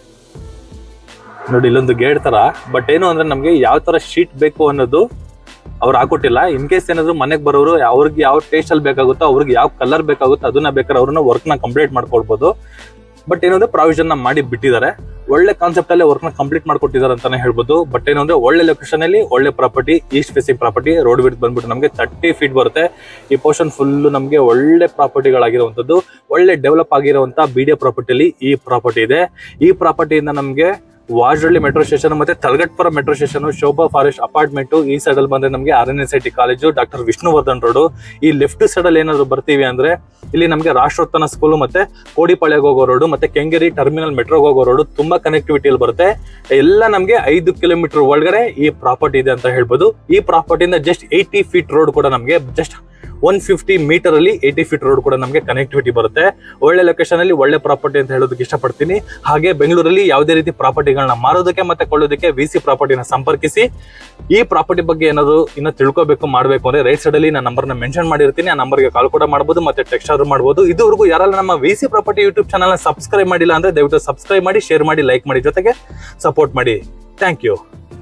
ನೋಡಿ ಇಲ್ಲೊಂದು ಗೇಟ್ ತರ ಬಟ್ ಏನು ಅಂದ್ರೆ ನಮಗೆ ಯಾವ ತರ ಶೀಟ್ ಬೇಕು ಅನ್ನೋದು ಅವ್ರು ಹಾಕೊಟ್ಟಿಲ್ಲ ಇನ್ ಕೇಸ್ ಏನಾದ್ರು ಮನೆಗೆ ಬರೋರು ಅವ್ರಿಗೆ ಯಾವ ಟೇಸ್ಟ್ ಅಲ್ಲಿ ಬೇಕಾಗುತ್ತೋ ಅವ್ರಿಗೆ ಯಾವ ಕಲರ್ ಬೇಕಾಗುತ್ತೋ ಅದನ್ನ ಬೇಕಾದ್ರೆ ಅವ್ರನ್ನ ವರ್ಕ್ ನ ಕಂಪ್ಲೀಟ್ ಮಾಡ್ಕೊಳ್ಬಹುದು ಬಟ್ ಏನಂದ್ರೆ ಪ್ರಾವಿಷನ್ ನ ಮಾಡಿ ಬಿಟ್ಟಿದ್ದಾರೆ ಒಳ್ಳೆ ಕಾನ್ಸೆಪ್ಟ್ ಅಲ್ಲಿ ವರ್ಕ್ ನ ಕಂಪ್ಲೀಟ್ ಮಾಡ್ಕೊಟ್ಟಿದ್ದಾರೆ ಅಂತಾನೆ ಹೇಳ್ಬೋದು ಬಟ್ ಏನಂದ್ರೆ ಒಳ್ಳೆ ಲೊಕೇಶನ್ ಅಲ್ಲಿ ಒಳ್ಳೆ property east facing property road width ಬಂದ್ಬಿಟ್ಟು ನಮಗೆ ತರ್ಟಿ ಫೀಟ್ ಬರುತ್ತೆ ಈ ಪೋರ್ಷನ್ ಫುಲ್ ನಮಗೆ ಒಳ್ಳೆ ಪ್ರಾಪರ್ಟಿಗಳಾಗಿರುವಂತದ್ದು ಒಳ್ಳೆ ಡೆವಲಪ್ ಆಗಿರುವಂತ ಬಿ ಡಿ ಪ್ರಾಪರ್ಟಿಲಿ ಈ ಪ್ರಾಪರ್ಟಿ ಇದೆ ಈ ಪ್ರಾಪರ್ಟಿಯಿಂದ ನಮಗೆ ವಾಜಳ್ಳಿ ಮೆಟ್ರೋ ಸ್ಟೇಷನ್ ಮತ್ತೆ Talaghattapura metro station Sobha forest apartment ಈ ಸೈಡ್ ಅಲ್ಲಿ ಬಂದ್ರೆ ನಮಗೆ R N S I T college doctor Vishnuvardhan road ಈ ಲೆಫ್ಟ್ ಸೈಡ್ ಅಲ್ಲಿ ಏನಾದ್ರು ಬರ್ತೀವಿ ಅಂದ್ರೆ ಇಲ್ಲಿ ನಮಗೆ ರಾಷ್ಟ್ರೋತ್ತನ ಸ್ಕೂಲ್ ಮತ್ತೆ ಕೋಡಿಪಾಳ್ಯಗೆ ಹೋಗೋ ರೋಡ್ ಮತ್ತೆ ಕೆಂಗೇರಿ ಟರ್ಮಿನಲ್ ಮೆಟ್ರೋಗೆ ಹೋಗೋ ರೋಡ್ ತುಂಬಾ ಕನೆಕ್ಟಿವಿಟಿಯಲ್ಲಿ ಬರುತ್ತೆ ಎಲ್ಲ ನಮಗೆ ಐದು ಕಿಲೋಮೀಟರ್ ಒಳಗಡೆ ಈ ಪ್ರಾಪರ್ಟಿ ಇದೆ ಅಂತ ಹೇಳ್ಬೋದು ಈ ಪ್ರಾಪರ್ಟಿಯಿಂದ ಜಸ್ಟ್ ಏಯ್ಟಿ ಫೀಟ್ ರೋಡ್ ಕೂಡ ನಮಗೆ ಜಸ್ಟ್ ಒನ್ ಫಿಫ್ಟಿ ಮೀಟರ್ ಅಲ್ಲಿ ಏಯ್ಟಿ ಫೀಟ್ ರೋಡ್ ಕೂಡ ನಮಗೆ ಕನೆಕ್ಟಿವಿಟಿ ಬರುತ್ತೆ ಒಳ್ಳೆ ಲೊಕೇಶನ್ ಅಲ್ಲಿ ಒಳ್ಳೆ ಪ್ರಾಪರ್ಟಿ ಅಂತ ಹೇಳೋದಕ್ಕೆ ಇಷ್ಟಪಡ್ತೀನಿ ಹಾಗೆ ಬೆಂಗಳೂರಲ್ಲಿ ಯಾವುದೇ ರೀತಿ ಪ್ರಾಪರ್ಟಿಗಳನ್ನ ಮಾರೋದಕ್ಕೆ ಮತ್ತೆ ಕೊಳ್ಳೋದಕ್ಕೆ ವಿ ಸಿ ಪ್ರಾಪರ್ಟಿನ ಸಂಪರ್ಕಿಸಿ ಈ ಪ್ರಾಪರ್ಟಿ ಬಗ್ಗೆ ಏನಾದ್ರು ಇನ್ನ ತಿಳ್ಕೊಬೇಕು ಮಾಡಬೇಕು ಅಂದ್ರೆ ರೈಟ್ ಸೈಡ್ ಅಲ್ಲಿ ನಾನು ನಂಬರ್ನ ಮೆನ್ಷನ್ ಮಾಡಿರ್ತೀನಿ ಆ ನಂಬರ್ಗೆ ಕಾಲ್ ಕೂಡ ಮಾಡಬಹುದು ಮತ್ತೆ ಟೆಕ್ಸ್ಟ್ ಆದ್ರೂ ಮಾಡಬಹುದು ಇದುವರೆಗೂ ಯಾರೆಲ್ಲ ನಮ್ಮ V C property YouTube channel subscribe ಮಾಡಿಲ್ಲ ಅಂದ್ರೆ ದಯವಿಟ್ಟು ಸಬ್ಸ್ಕ್ರೈಬ್ ಮಾಡಿ ಶೇರ್ ಮಾಡಿ ಲೈಕ್ ಮಾಡಿ ಜೊತೆಗೆ ಸಪೋರ್ಟ್ ಮಾಡಿ ಥ್ಯಾಂಕ್ ಯು